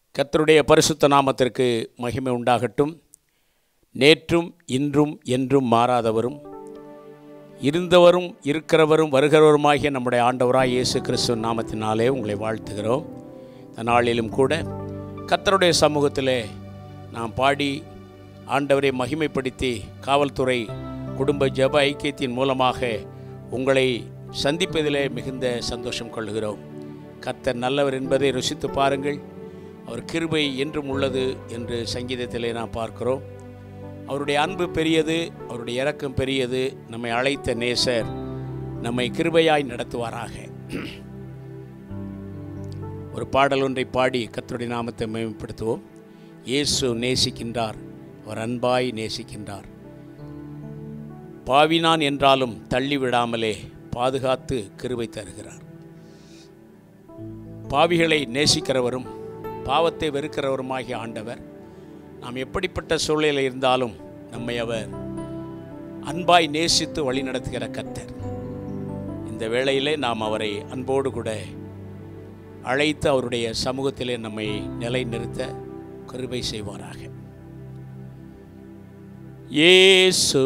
கர்த்தருடைய பரிசுத்த நாமத்திற்கு மகிமை உண்டாகட்டும் நேற்றும் இன்றும் என்றும் மாறாதவரும் இருந்தவரும் இருக்கிறவரும் வருகிறவருமாகிய நம்முடைய ஆண்டவராய் இயேசு கிறிஸ்துவ நாமத்தினாலே உங்களை வாழ்த்துகிறோம் இந்த நாளிலும் கூட கர்த்தருடைய சமூகத்திலே நாம் பாடி ஆண்டவரை மகிமைப்படுத்தி காவல்துறை குடும்ப ஜெப ஐக்கியத்தின் மூலமாக உங்களை சந்திப்பதிலே மிகுந்த சந்தோஷம் கொள்கிறோம் கர்த்தர் நல்லவர் என்பதை ருசித்து பாருங்கள் அவர் கிருபை என்றும் உள்ளது என்று சங்கீதத்திலே நாம் பார்க்கிறோம் அவருடைய அன்பு பெரியது அவருடைய இரக்கம் பெரியது நம்மை அழைத்த நேசர் நம்மை கிருபையாய் நடத்துவாராக ஒரு பாடல் ஒன்றை பாடி கர்த்தருடைய நாமத்தை மேம்படுத்துவோம் இயேசு நேசிக்கின்றார் அவர் அன்பாய் நேசிக்கின்றார் பாவினான் என்றாலும் தள்ளிவிடாமலே பாதுகாத்து கிருபை தருகிறார் பாவிகளை நேசிக்கிறவரும் பாவத்தை வெறுக்கிறவருமாகிய ஆண்டவர் நாம் எப்படிப்பட்ட சூழ்நிலையில் இருந்தாலும் நம்மை அவர் அன்பாய் நேசித்து வழிநடத்துகிற கர்த்தர் இந்த வேளையிலே நாம் அவரை அன்போடு கூட அழைத்து அவருடைய சமூகத்திலே நம்மை நிலைநிறுத்த கிருபை செய்வாராக இயேசு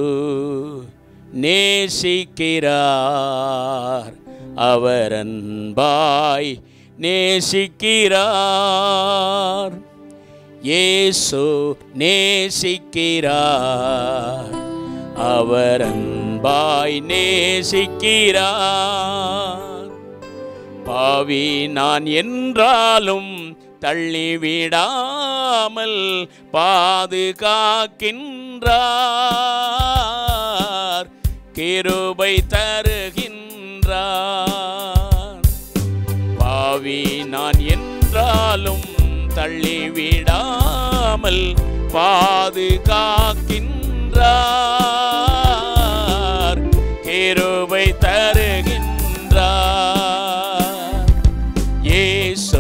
நேசிக்கிறார் அவர் அன்பாய் நேசிக்கிறார் இயேசு நேசிக்கிறார் அவர் அன்பாய் நேசிக்கிறார் பாவி நான் என்றாலும் தள்ளிவிடாமல் பாதுகாக்கின்றார் கிருபை தருகின்றார் பாவி நான் என்றாலும் தள்ளிவிடாமல் பாதுகாக்கின்றார் கிருபை தருகின்றார் இயேசு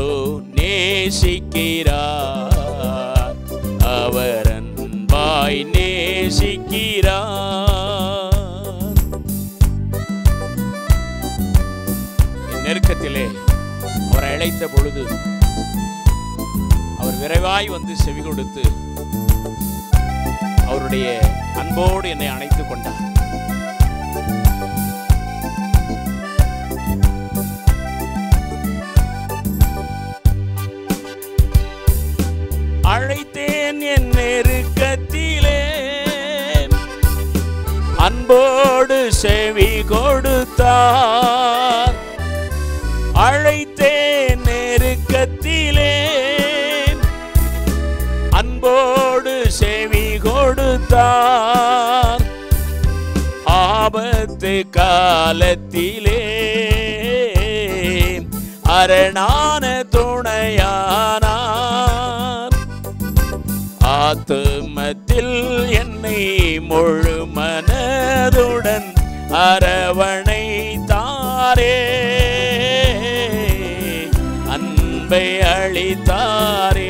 நேசிக்கிறார் அவர் அன்பாய் நேசிக்கிறார் என் நெருக்கத்திலே அவரை அழைத்த பொழுது அவர் விரைவாய் வந்து செவி கொடுத்து அவருடைய அன்போடு என்னை அணைத்துக் கொண்டார் அழைத்தேன் என் நெருக்கத்திலே அன்போடு செவி கொடுத்தார் அழைத்தேன் நெருக்கத்திலே அன்போடு செவி கொடுத்தார் ஆபத்து காலத்திலே அரணான துணையானார் ஆத்துமத்தில் என்னை முழு மனதுடன் அரவணைத்தாரே அன்பை அளித்தாரே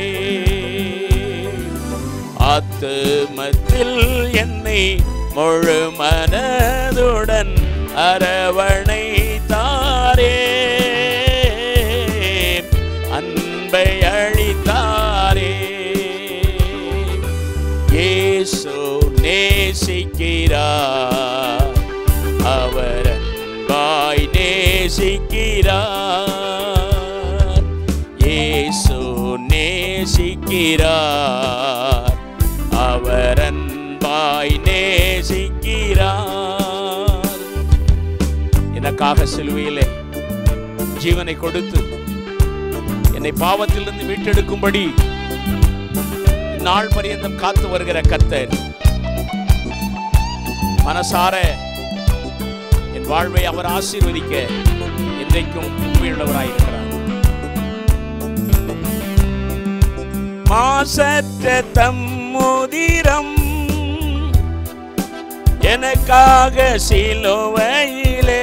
ஆத்துமத்தில் என்னை முழு மனதுடன் அரவணைத்தாரே அன்பை அளித்தாரே இயேசு நேசிக்கிறார் அவர் அன்பாய் நேசிக்கிறார் இயேசு நேசிக்கிறார் அவர் அன்பாய் நேசிக்கிறார் எனக்காக சிலுவையிலே ஜீவனை கொடுத்து என்னை பாவத்திலிருந்து மீட்டெடுக்கும்படி நாள் பரியந்தம் காத்து வருகிற கர்த்தர் மனசார என் வாழ்வை அவர் ஆசீர்வதிக்க என்றைக்கும் உண்மையுள்ளவராயிருக்கிறார் மாசற்ற தம்முதிரம் எனக்காக சிலுவையிலே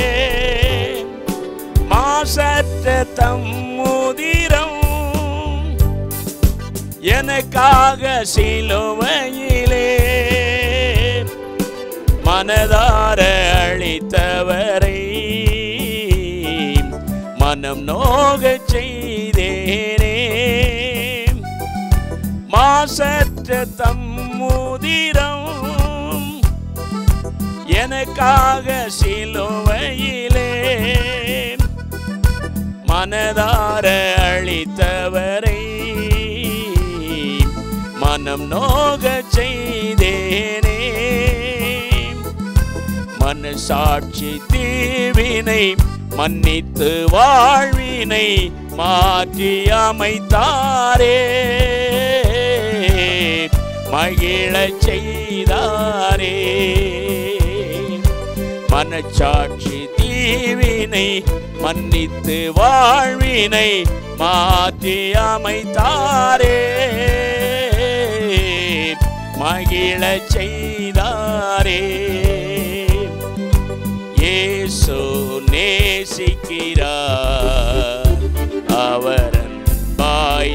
மாசற்ற தம்முதிரம் எனக்காக சிலுவையிலே மனதார அழித்தவரை மனம் நோகச் செய்தேனே மாசற்ற தம்முதிரம் எனக்காக சிலுவையிலே மனதார அளித்தவரை மனம் நோக செய்தேனே மனசாட்சி தீவினை மன்னித்து வாழ்வினை மாற்றி அமைத்தாரே மகிழச் செய்தாரே மனச்சாட்சி தீவினை மன்னித்து வாழ்வினை மாற்றி அமைத்தாரே மகிழச் செய்தாரே இயேசு நேசிக்கிறார் அவர் அன்பாய்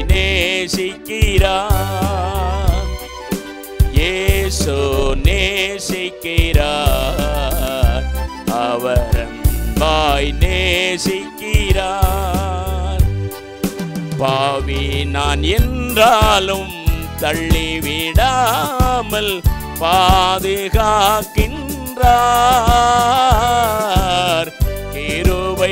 நேசிக்கிறார் இயேசு நேசிக்கிறார் அவர் அன்பாய் நேசிக்கிறார் பாவி நான் என்றாலும் தள்ளிவிடாமல் பாதுகாக்கின்றார் கிருபை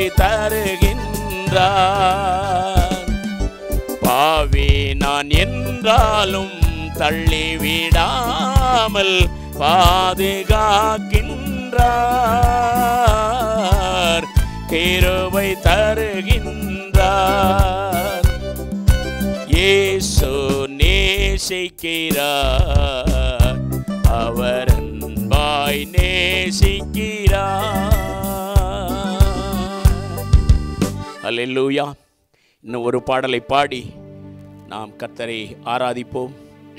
தருகின்றார் பாவி நான் என்றாலும் தள்ளிவிடாமல் பாதுகாக்கின்றார் கிருபை தருகின்றார் இயேசு நேசிக்கிறார் அவர் அன்பாய் நேசிக்கிறார் அல்லேலூயா இன்னும் ஒரு பாடலை பாடி நாம் கர்த்தரை ஆராதிப்போம்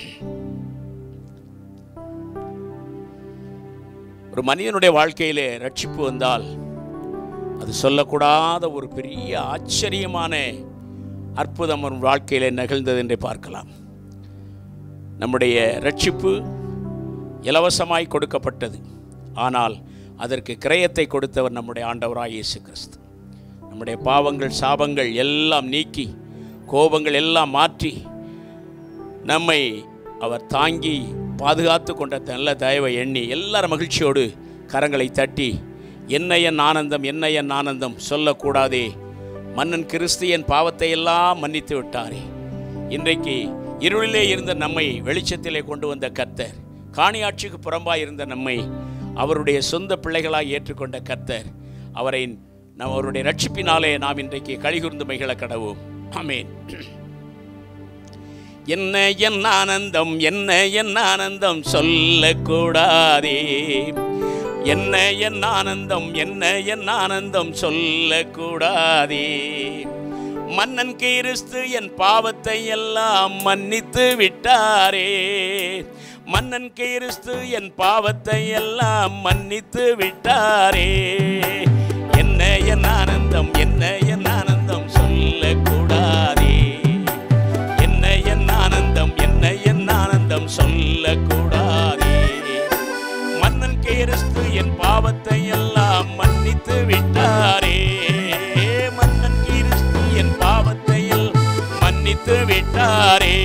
ஒரு மனிதனுடைய வாழ்க்கையிலே ரட்சிப்பு வந்தால் அது சொல்லக்கூடாத ஒரு பெரிய ஆச்சரியமான அற்புதம் ஒரு வாழ்க்கையிலே நிகழ்ந்தது என்று பார்க்கலாம் நம்முடைய ரட்சிப்பு இலவசமாய் கொடுக்கப்பட்டது ஆனால் அதற்கு கிரயத்தை கொடுத்தவர் நம்முடைய ஆண்டவராய் இயேசு கிறிஸ்து நம்முடைய பாவங்கள் சாபங்கள் எல்லாம் நீக்கி கோபங்கள் எல்லாம் மாற்றி நம்மை அவர் தாங்கி பாதுகாத்து கொண்ட நல்ல தயவை எண்ணி எல்லாரும் மகிழ்ச்சியோடு கரங்களை தட்டி என்ன என் ஆனந்தம் என்ன என் ஆனந்தம் சொல்லக்கூடாதே மன்னன் கிறிஸ்து என் பாவத்தை எல்லாம் மன்னித்து விட்டாரே இன்றைக்கு இருளிலே இருந்த நம்மை வெளிச்சத்திலே கொண்டு வந்த கர்த்தர் காணியாட்சிக்கு புறம்பாய் இருந்த நம்மை அவருடைய சொந்த பிள்ளைகளாய் ஏற்றுக்கொண்ட கர்த்தர் அவரை நம் அவருடைய ரட்சிப்பினாலே நாம் இன்றைக்கு கழிகுர்ந்து மகிழ கடவோம் ஆமேன் என்ன என் ஆனந்தம் என்ன என் ஆனந்தம் சொல்லக்கூடாதே என்ன என் ஆனந்தம் என்ன என் ஆனந்தம் சொல்லக்கூடாதே மன்னன் கிறிஸ்து என் பாவத்தை எல்லாம் மன்னித்து விட்டாரே மன்னன் கிறிஸ்து என் பாவத்தை எல்லாம் மன்னித்து விட்டாரே என்ன என் ஆனந்தம் என்ன என் ஆனந்தம் சொல்லக்கூடாதே என்ன என் ஆனந்தம் என்ன என் ஆனந்தம் சொல்லக்கூடாதே மன்னன் கிறிஸ்து என் பாவத்தை எல்லாம் மன்னித்து விட்டாரே மன்னன் கிறிஸ்து என் பாவத்தை எல்லாம் மன்னித்து விட்டாரே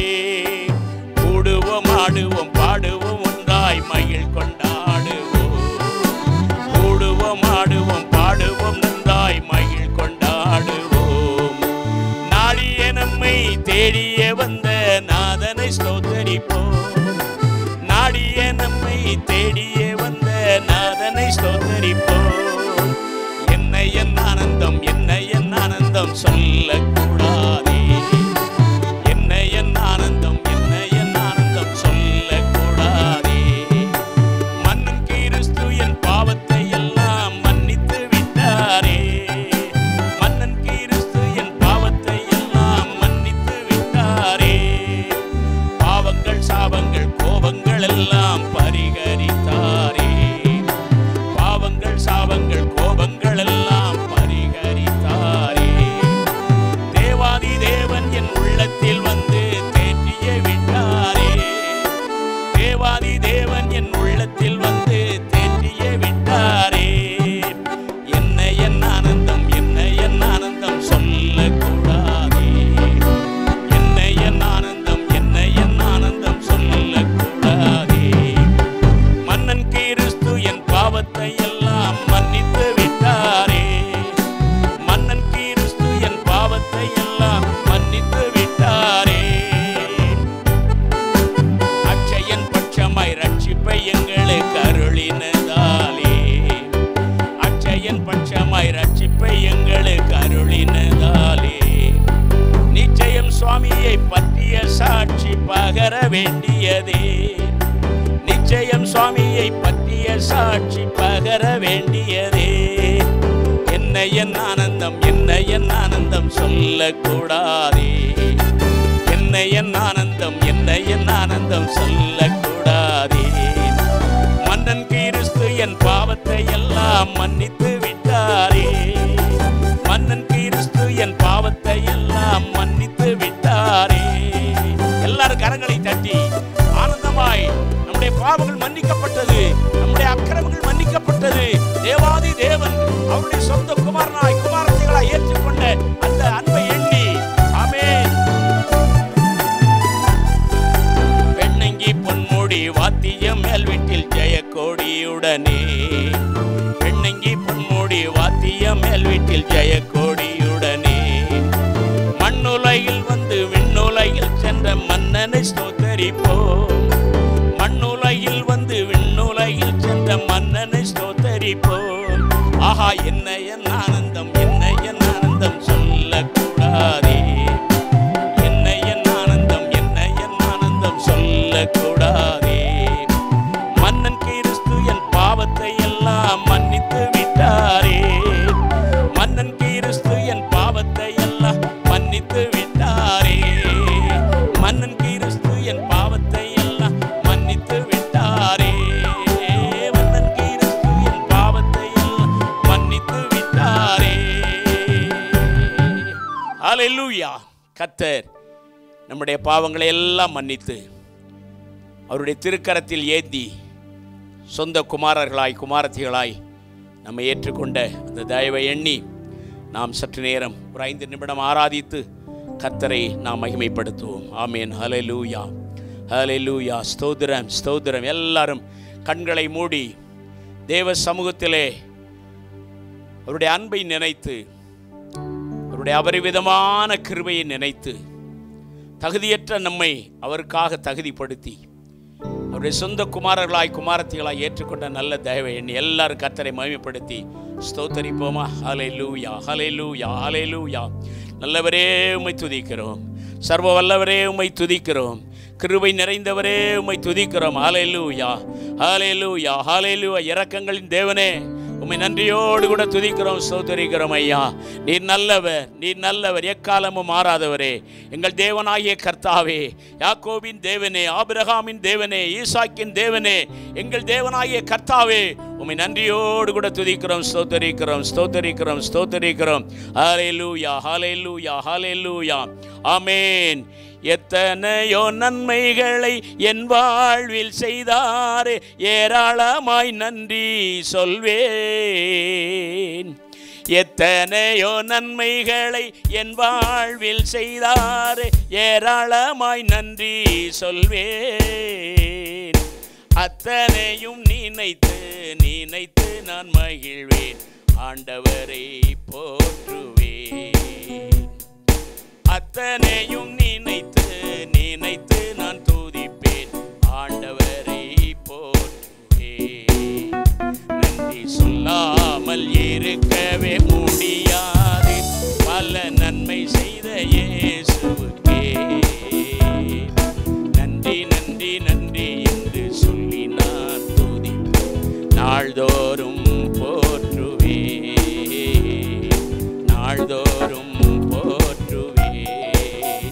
கூடுவோம் ஆடுவோம் பாடுவோம் ஒன்றாய் மகிழ் கொண்டாடுவோம் கூடுவோம் ஆடுவோம் பாடுவோம் நன்றாய் மகிழ் கொண்டாடுவோம் நாடிய நம்மை தேடிய வந்த நாதனை ஸ்தோத்தரிப்போம் நாடிய நம்மை தேடிய வந்த நாதனை ஸ்தோத்தரிப்போம் என்ன என் ஆனந்தம் என்ன என் ஆனந்தம் சொல்லக்கூடாதே என்ன என் ஆனந்தம் என்ன என் ஆனந்தம் சொல்லக்கூடாதே மன்னன் கிறிஸ்து என் பாவத்தை எல்லாம் மன்னித்து விட்டாரே மன்னன் கிறிஸ்து என் பாவத்தை எல்லாம் மன்னித்து விட்டாரே பாவங்கள் சாபங்கள் கோபங்கள் எல்லாம் பரிகரித்தாரே பாவங்கள் சாபங்கள் கோபங்கள் எல்லாம் பரிகரித்தாரே தேவாதி தேவன் என் உள்ளத்தில் வந்து தேற்றிய விட்டாரே தேவாதி தேவன் என் உள்ளத்தில் வந்து தேற்றிய விட்டாரே என்ன என் ஆனந்தம் என்ன என் ஆனந்தம் சொல்லக்கூடாதே என்ன என் ஆனந்தம் என்ன என் ஆனந்தம் பற்றிய சாட்சி பகர வேண்டியதே நிச்சயம் சுவாமியை பற்றிய சாட்சி பகர வேண்டியதே என்ன என் ஆனந்தம் என்ன என் ஆனந்தம் சொல்லக்கூடாதே என்ன என் ஆனந்தம் என்ன என் ஆனந்தம் சொல்லக்கூடாதே மன்னன் கிறிஸ்து என் பாவத்தை எல்லாம் மன்னித்து விட்டாரே மன்னன் கிறிஸ்து என் பாவத்தை எல்லாம் மன்னித்து விட்டாரே எல்லாரும் கரங்களை தட்டி ஆனந்தமாய் நம்முடைய பாவங்கள் மன்னிக்கப்பட்டது நம்முடைய அக்கிரமங்கள் மன்னிக்கப்பட்டது தேவாதி தேவன் அவருடைய சொந்த குமாரனாய் குமாரத்திகளாய் ஏற்றுக்கொண்ட அந்த அன்பை எண்ணி ஆமென் பெண்ணங்கி பொன்முடி வாத்தியம் மேல் வீட்டில் ஜெயக்கோடியுடனே பெண்ணங்கி பொன்முடி வாத்தியம் மேல் வீட்டில் ஜெயக்கோடியுடனே மண்ணுலகில் வந்து விண்ணுலகில் சென்ற மன்னனை ஸ்தோத்தரிப்போம் மண்ணுலகில் வந்து விண்ணுலகில் சென்ற மன்னனை ஸ்தோத்தரிப்போம் ஆஹா என்ன என் ஆனந்தம் என்ன என் ஆனந்தம் சொல்லக்கூடாதே என்ன என் ஆனந்தம் என்ன என் ஆனந்தம் சொல்லக்கூடாதே மன்னன் கிறிஸ்து என் பாவத்தை எல்லாம் மன்னித்து விட்டாரே மன்னன் கிறிஸ்து என் பாவத்தை எல்லாம் மன்னித்து விட்டாரே மன்னன் கிறிஸ்து என் பாவத்தை எல்லாம் மன்னித்து விட்டாரே மன்னன் கிறிஸ்து என் பாவத்தை எல்லாம் மன்னித்து விட்டாரே ஹalleluya கர்த்தர் நம்முடைய பாவங்களை எல்லாம் மன்னித்து அவருடைய திருக்கரத்தில் ஏந்தி சொந்த குமாரர்களாய் குமாரத்திகளாய் நம்மை ஏற்றுக்கொண்ட அந்த தயவை எண்ணி நாம் சற்று நேரம் ஒரு ஐந்து நிமிடம் ஆராதித்து கர்த்தரை நாம் மகிமைப்படுத்துவோம் ஆமேன் ஹalleluya ஹalleluya ஸ்தோத்திரம் ஸ்தோத்திரம் எல்லாரும் கண்களை மூடி தேவ சமூகத்திலே அவருடைய அன்பை நினைத்து அவருடைய அபரிவிதமான கிருபையை நினைத்து தகுதியற்ற நம்மை அவருக்காக தகுதிப்படுத்தி அவருடைய சொந்த குமாரர்களாய் குமாரத்திகளாய் ஏற்றுக்கொண்ட நல்ல தயவை எண்ணி எல்லாரும் கர்த்தரை மகிமைப்படுத்தி ஸ்தோத்தரிப்போமா ஹலை லூயா ஹலை லூயா ஹலை லூயா நல்லவரே உம்மை துதிக்கிறோம் சர்வ வல்லவரே உம்மை துதிக்கிறோம் கிருபை நிறைந்தவரே உம்மை துதிக்கிறோம் ஹலை லூயா ஹலை லூயா ஹலை லூயா இரக்கங்களின் தேவனே உம்மை நன்றியோடு கூட துதிக்கிறோம் சோதரிக்கிறோம் ஐயா நீர் நல்லவர் நீர் நல்லவர் எக்காலமும் மாறாதவரே எங்கள் தேவனாகிய கர்த்தாவே யாக்கோபின் தேவனே ஆபிரகாமின் தேவனே ஈசாக்கின் தேவனே எங்கள் தேவனாகிய கர்த்தாவே உம்மை நன்றியோடு கூட துதிக்கிறோம் ஸ்தோத்தரிக்கிறோம் ஸ்தோத்தரிக்கிறோம் ஸ்தோத்தரிக்கிறோம் ஹalleluya ஹalleluya ஹalleluya ஆமென் எத்தனையோ நன்மைகளை என் வாழ்வில் செய்தாரே ஏராளமாய் நன்றி சொல்வேன் எத்தனையோ நன்மைகளை என் வாழ்வில் செய்தாரே ஏராளமாய் நன்றி சொல்வேன் அத்தனையும் நினைத்து நினைத்து நான் மகிழ்வேன் ஆண்டவரை போற்றுவேன் அத்தனையும் நினைத்து நினைத்து நான் துதிப்பேன் ஆண்டவரை போற்றுவேன் நன்றி சொல்லாமல் இருக்கவே முடியாது பல நன்மை செய்த இயேசுவுக்கே நன்றி நன்றி நன்றி என்று சொல்லி நான் துதிப்பேன் நாள்தோறும் போற்றுவேன் நாள்தோறும் போற்றுவேன்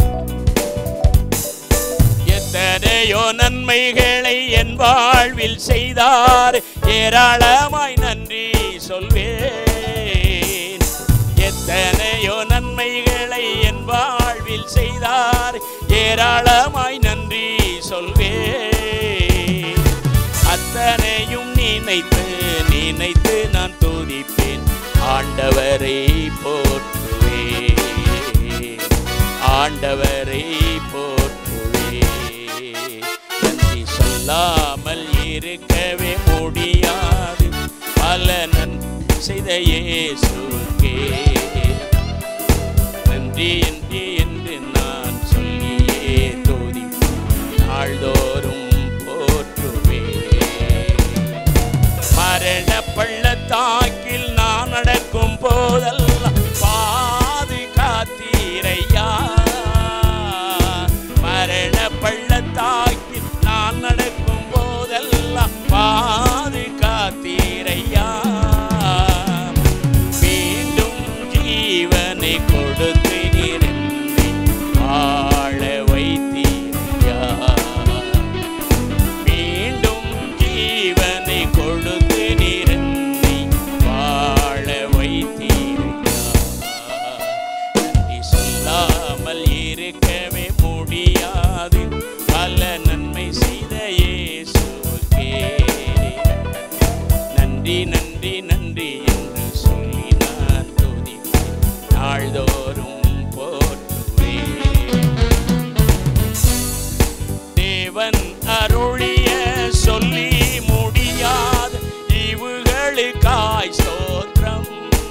எத்தனையோ நன்மைகளை என் வாழ்வில் செய்தார் ஏராளமாய் நன்றி சொல்வேன் எத்தனையோ நன்மைகளை என் வாழ்வில் செய்தார் ஏராளமாய் நன்றி சொல்வேன் அத்தனையும் நினைத்து நினைத்து நான் துதிப்பேன் ஆண்டவரை போற்றுவேன் ஆண்டவரை போற்றுவேன் நன்றி சொல்லாமல் இருக்கவே முடியாது பல நன் செய்த இயேசுக்கே நன்றி நன்றி என்று நான் சொல்லியே தோதி நாள்தோறும் போற்றுவேன் மரண பள்ளத்தாக்கில் நான் நடக்கும் போதெல்லாம் பாதுகாத்தீரையா தேவன் அருளிய சொல்லி முடியாத இவுகளுக்காய் ஸ்தோத்திரம்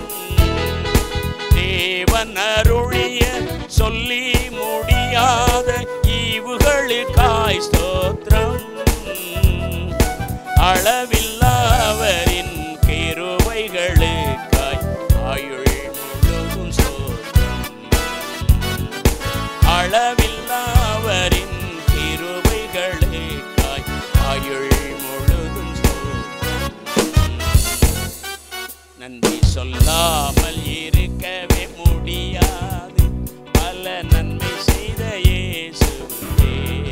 தேவன் அருளிய சொல்லி முடியாத ஈவுகளுக்காய் ஸ்தோத்திரம் அளவில்லாவரின் கிருபைகளுக்காய் ஆயுள் முழுதும் ஸ்தோத்திரம் அளவில்லாவரின் கிருபைகளுக்காய் ஆயுள் முழுதும் ஸ்தோத்திரம் நன்றி சொல்லாமல் இருக்கவே முடியாது பல நன்மை செய்த இயேசுவே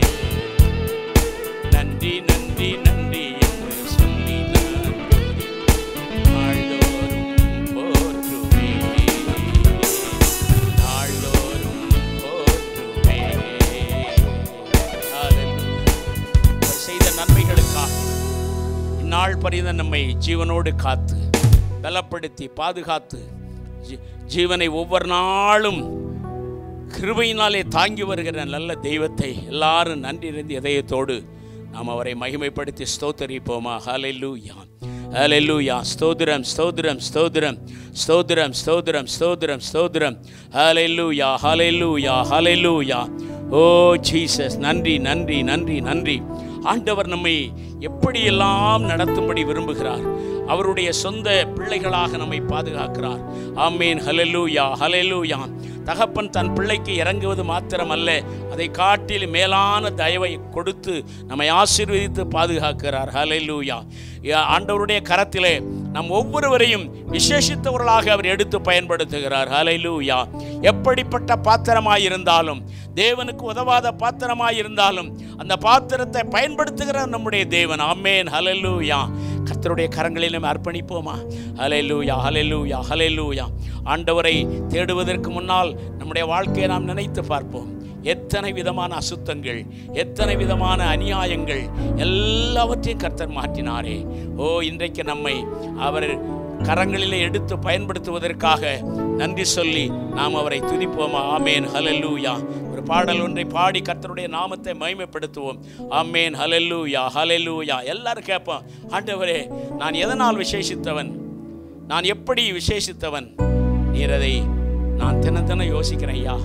நன்றி நன்றி நன்றி என்று சொல்லி நான் நாள்தோறும் போற்றுவேன் நாள்தோறும் போற்றுவேன் Hallelujah. அவர் செய்த நன்மைகளுக்காக இந்நாள் பரித நம்மை ஜீவனோடு காத்து பலப்படுத்தி பாதுகாத்து ஜீ- ஜீவனை ஒவ்வொரு நாளும் கிருபையினாலே தாங்கி வருகிற நல்ல தெய்வத்தை எல்லாரும் நன்றி இருந்து இதயத்தோடு நாம் அவரை மகிமைப்படுத்தி ஸ்தோத்தரிப்போமா ஹalleluya ஹalleluya ஸ்தோத்திரம் ஸ்தோத்திரம் ஸ்தோத்திரம் ஸ்தோத்திரம் ஸ்தோத்திரம் ஸ்தோத்திரம் ஸ்தோத்திரம் ஹalleluya ஹalleluya ஹalleluya ஓ ஜீசஸ் நன்றி நன்றி நன்றி நன்றி ஆண்டவர் நம்மை எப்படியெல்லாம் நடத்தும்படி விரும்புகிறார் அவருடைய சொந்த பிள்ளைகளாக நம்மை பாதுகாக்கிறார் ஆமேன் ஹலெலூயா ஹலெலூயா தகப்பன் தன் பிள்ளைக்கு இறங்குவது மாத்திரமல்ல அதை காட்டில் மேலான தயவை கொடுத்து நம்மை ஆசீர்வதித்து பாதுகாக்கிறார் ஹலெலூயா ஆண்டவருடைய கரத்திலே நம் ஒவ்வொருவரையும் விசேஷித்தவர்களாக அவர் எடுத்து பயன்படுத்துகிறார் ஹalleluya எப்படிப்பட்ட பாத்திரமாய் இருந்தாலும் தேவனுக்கு உதவாத பாத்திரமாய் இருந்தாலும் அந்த பாத்திரத்தை பயன்படுத்துகிற நம்முடைய தேவன் ஆமேன் ஹalleluya கர்த்தருடைய கரங்களில் நம்ம அர்ப்பணிப்போமா ஹalleluya ஹalleluya ஹalleluya ஆண்டவரை தேடுவதற்கு முன்னால் நம்முடைய வாழ்க்கையை நாம் நினைத்து பார்ப்போம் எத்தனை விதமான அசுத்தங்கள் எத்தனை விதமான அநியாயங்கள் எல்லாவற்றையும் கர்த்தர் மாற்றினாரே ஓ இன்றைக்கு நம்மை அவர் கரங்களிலே எடுத்து பயன்படுத்துவதற்காக நன்றி சொல்லி நாம் அவரை துதிப்போமா ஆமேன் ஹலல்லூயா ஒரு பாடல் ஒன்றை பாடி கர்த்தருடைய நாமத்தை மகிமைப்படுத்துவோம் ஆமேன் ஹலல்லூயா ஹலல்லூயா எல்லாரும் கேட்போம் ஆண்டவரே நான் எதனால் விசேஷித்தவன் நான் எப்படி விசேஷித்தவன் நீர் அதை நான் தின தினம் யோசிக்கிறேன் ஐயா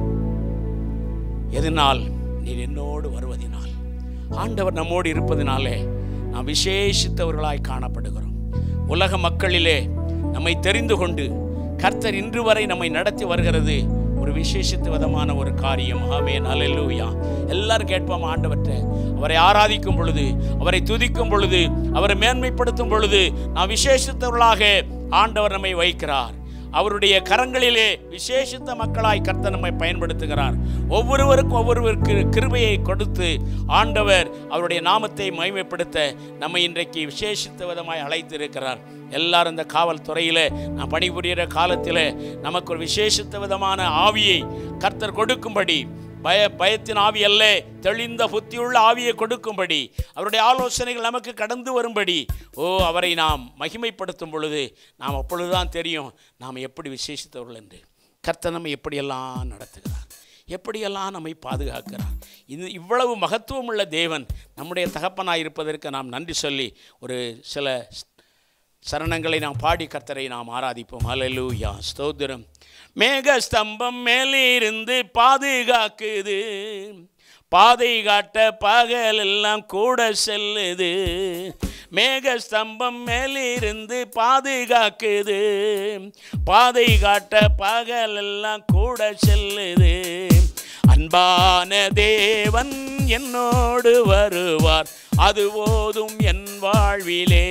எதனால் நீர் என்னோடு வருவதினால் ஆண்டவர் நம்மோடு இருப்பதினாலே நாம் விசேஷித்தவர்களாய் காணப்படுகிறோம் உலக மக்களிலே நம்மை தெரிந்து கொண்டு கர்த்தர் இன்று வரை நம்மை நடத்தி வருகிறது ஒரு விசேஷித்த விதமான ஒரு காரியம் ஆமேன் அல்லேலூயா எல்லாரும் கேட்போம் ஆண்டவற்றை அவரை ஆராதிக்கும் பொழுது அவரை துதிக்கும் பொழுது அவரை மேன்மைப்படுத்தும் பொழுது நாம் விசேஷித்தவர்களாக ஆண்டவர் நம்மை வைக்கிறார் அவருடைய கரங்களிலே விசேஷித்த மக்களாய் கர்த்தர் நம்மை பயன்படுத்துகிறார் ஒவ்வொருவருக்கும் ஒவ்வொருவருக்கு கிருபையை கொடுத்து ஆண்டவர் அவருடைய நாமத்தை மகிமைப்படுத்த நம்மை இன்றைக்கு விசேஷித்த விதமாய் அழைத்திருக்கிறார் எல்லாரும் இந்த காவல்துறையில் நான் பணிபுரிகிற காலத்தில் நமக்கு ஒரு விசேஷித்த விதமான ஆவியை கர்த்தர் கொடுக்கும்படி பய பயத்தின் ஆவி அல்ல தெளிந்த புத்தியுள்ள ஆவியை கொடுக்கும்படி அவருடைய ஆலோசனைகள் நமக்கு கடந்து வரும்படி ஓ அவரை நாம் மகிமைப்படுத்தும் பொழுது நாம் அப்பொழுதுதான் தெரியும் நாம் எப்படி விசேஷித்தவர்கள் என்று கர்த்தர் நம்மை எப்படியெல்லாம் நடத்துகிறார் எப்படியெல்லாம் நம்மை பாதுகாக்கிறார் இது இவ்வளவு மகத்துவமுள்ள தேவன் நம்முடைய தகப்பனாய் இருப்பதற்கு நாம் நன்றி சொல்லி ஒரு சில சரணங்களை நாம் பாடி கர்த்தரை நாம் ஆராதிப்போம் ஹalleluya ஸ்தோத்திரம் மேக ஸ்தம்பம் மேலிருந்து பாதுகாக்குது பாதை காட்ட பகலெல்லாம் கூட செல்லுது மேக ஸ்தம்பம் மேலிருந்து பாதுகாக்குது பாதை காட்ட பகலெல்லாம் கூட செல்லுது அன்பான தேவன் என்னோடு வருவார் அது போதும் என் வாழ்விலே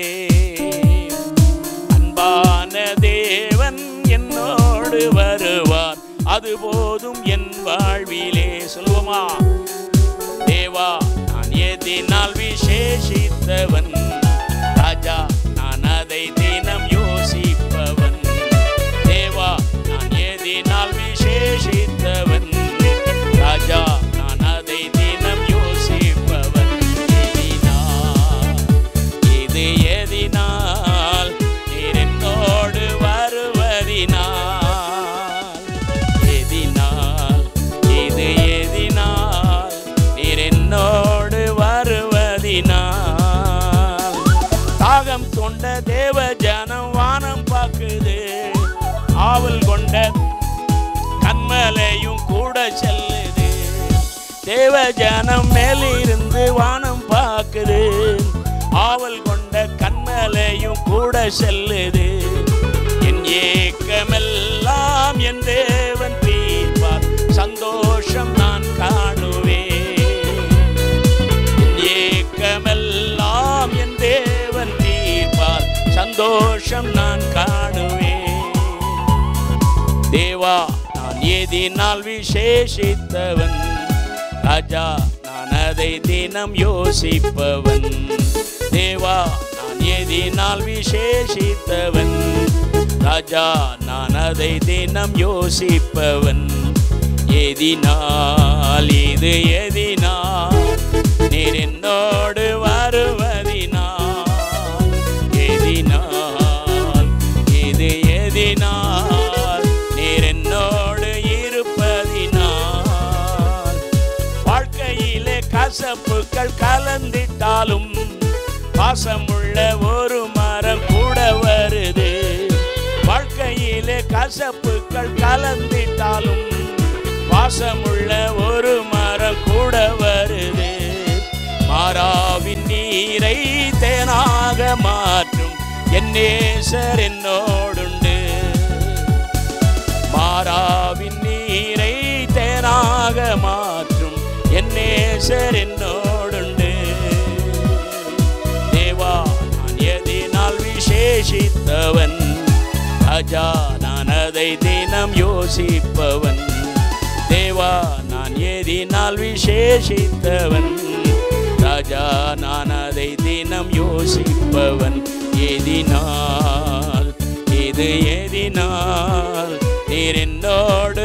அன்பான தேவன் என்னோடு வருவார் அது போதும் என் வாழ்விலே சொல்லுவோமா தேவா நான் எதினால் விசேஷித்தவன் ராஜா நான் அதை தினம் யோசிப்பவன் தேவா நான் எதினால் விசேஷித்தவன் ராஜா நான் அதை தினம் யோசிப்பவன் எதினால் இது எதினால் நீர் என்னோடு வருவதினால் எதினால் இது எதினால் நீர் என்னோடு கண்மலையும் கூட செல்லுது தேவ ஜனம் மேலிருந்து வானம் பார்க்குது ஆவல் கொண்ட கண்மலையும் கூட செல்லுது என் ஏக்கமெல்லாம் என் தேவன் தீர்ப்பார் சந்தோஷம் நான் காணுவேன் என் ஏக்கமெல்லாம் என் தேவன் தீர்ப்பார் சந்தோஷம் நான் காணுவேன் தேவா நான் எதினால் விசேஷித்தவன் ராஜா நான் அதை தினம் யோசிப்பவன் தேவா நான் எதினால் விசேஷித்தவன் ராஜா நான் அதை தினம் யோசிப்பவன் எதினால் இது எதினால் நீர் என்னோடு வருவதினால் எதினால் இது எதினால் நீர் என்னோடு இருப்பதினால் வாழ்க்கையிலே கசப்புகள் கலந்திட்டாலும் பாசமுள்ள ஒரு மரம் கூட வருது வாழ்க்கையிலே கசப்புகள் கலந்திட்டாலும் பாசமுள்ள ஒரு மரம் கூட வருது மாறாவின் நீரை தேனாக மாற்றும் என் நேசர் என்னோடுண்டு மாறாவின் நீரை தேனாக மாற்றும் என் நேசர் என்னோடுண்டு தேவா நான் எதினால் விசேஷித்தவன் ராஜா நான் அதை தினம் யோசிப்பவன் தேவா நான் எதினால் விசேஷித்தவன் ராஜா நான் அதை தினம் யோசிப்பவன் எதினால் இது எதினால் நீர் என்னோடு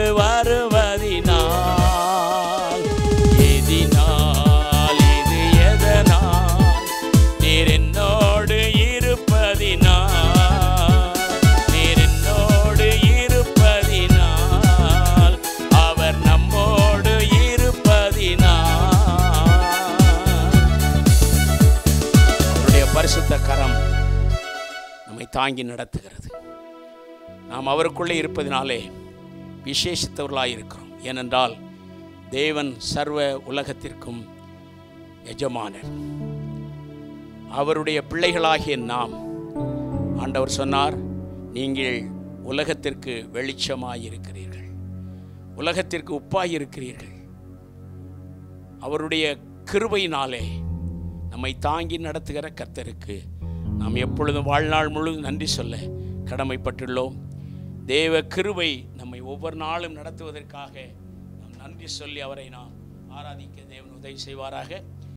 வருவதினால் எதினால் இது எதனால் நீர் என்னோடு இருப்பதினால் நீர் என்னோடு இருப்பதினால் அவர் நம்மோடு இருப்பதினால் அவருடைய பரிசுத்த கரம் நம்மை தாங்கி நடத்துகிறது நாம் அவருக்குள்ளே இருப்பதினாலே விசேஷித்தவர்களாக இருக்கிறோம் ஏனென்றால் தேவன் சர்வ உலகத்திற்கும் எஜமானர் அவருடைய பிள்ளைகளாகிய நாம் ஆண்டவர் சொன்னார் நீங்கள் உலகத்திற்கு வெளிச்சமாயிருக்கிறீர்கள் உலகத்திற்கு உப்பாயிருக்கிறீர்கள் அவருடைய கிருபையினாலே நம்மை தாங்கி நடத்துகிற கர்த்தருக்கு நாம் எப்பொழுதும் வாழ்நாள் முழுவதும் நன்றி சொல்ல கடமைப்பட்டுள்ளோம் தேவ கிருபை நம்மை ஒவ்வொரு நாளும் நடத்துவதற்காக நாம் நன்றி சொல்லி அவரை நாம் ஆராதிக்க தேவன் உதவி செய்வாராக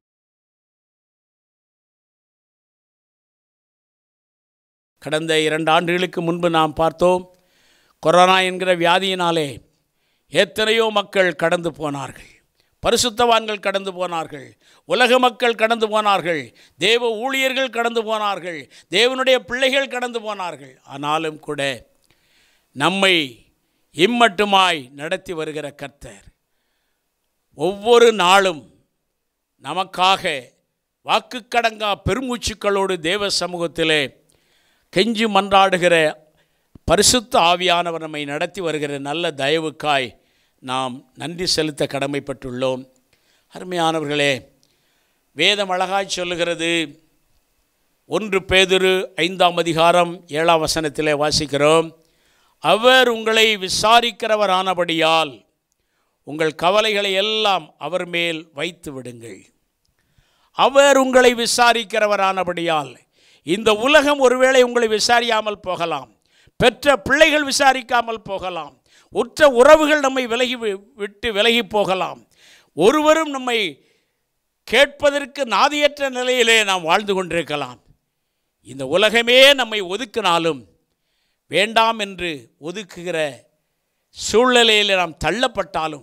கடந்த இரண்டு ஆண்டுகளுக்கு முன்பு நாம் பார்த்தோம் கொரோனா என்கிற வியாதியினாலே எத்தனையோ மக்கள் கடந்து போனார்கள் பரிசுத்தவான்கள் கடந்து போனார்கள் உலக மக்கள் கடந்து போனார்கள் தேவ ஊழியர்கள் கடந்து போனார்கள் தேவனுடைய பிள்ளைகள் கடந்து போனார்கள் ஆனாலும் கூட நம்மை இம்மட்டுமாய் நடத்தி வருகிற கர்த்தர் ஒவ்வொரு நாளும் நமக்காக வாக்குக்கடங்கா பெருமூச்சுக்களோடு தேவ சமூகத்திலே கெஞ்சி மன்றாடுகிற பரிசுத்த ஆவியானவர் நம்மை நடத்தி வருகிற நல்ல தயவுக்காய் நாம் நன்றி செலுத்த கடமைப்பட்டுள்ளோம் அருமையானவர்களே வேதம் அழகாய் சொல்லுகிறது ஒன்று பேதுரு ஐந்தாம் அதிகாரம் ஏழாம் வசனத்திலே வாசிக்கிறோம் அவர் உங்களை விசாரிக்கிறவரானபடியால் உங்கள் கவலைகளை எல்லாம் அவர் மேல் வைத்து விடுங்கள் அவர் உங்களை விசாரிக்கிறவரானபடியால் இந்த உலகம் ஒருவேளை உங்களை விசாரியாமல் போகலாம் பெற்ற பிள்ளைகள் விசாரிக்காமல் போகலாம் உற்ற உறவுகள் நம்மை விலகி வி- விட்டு விலகி போகலாம் ஒருவரும் நம்மை கேட்பதற்கு நாதியற்ற நிலையிலே நாம் வாழ்ந்து கொண்டிருக்கலாம் இந்த உலகமே நம்மை ஒதுக்கினாலும் வேண்டாம் என்று ஒதுக்குகிற சூழ்நிலையில் நாம் தள்ளப்பட்டாலும்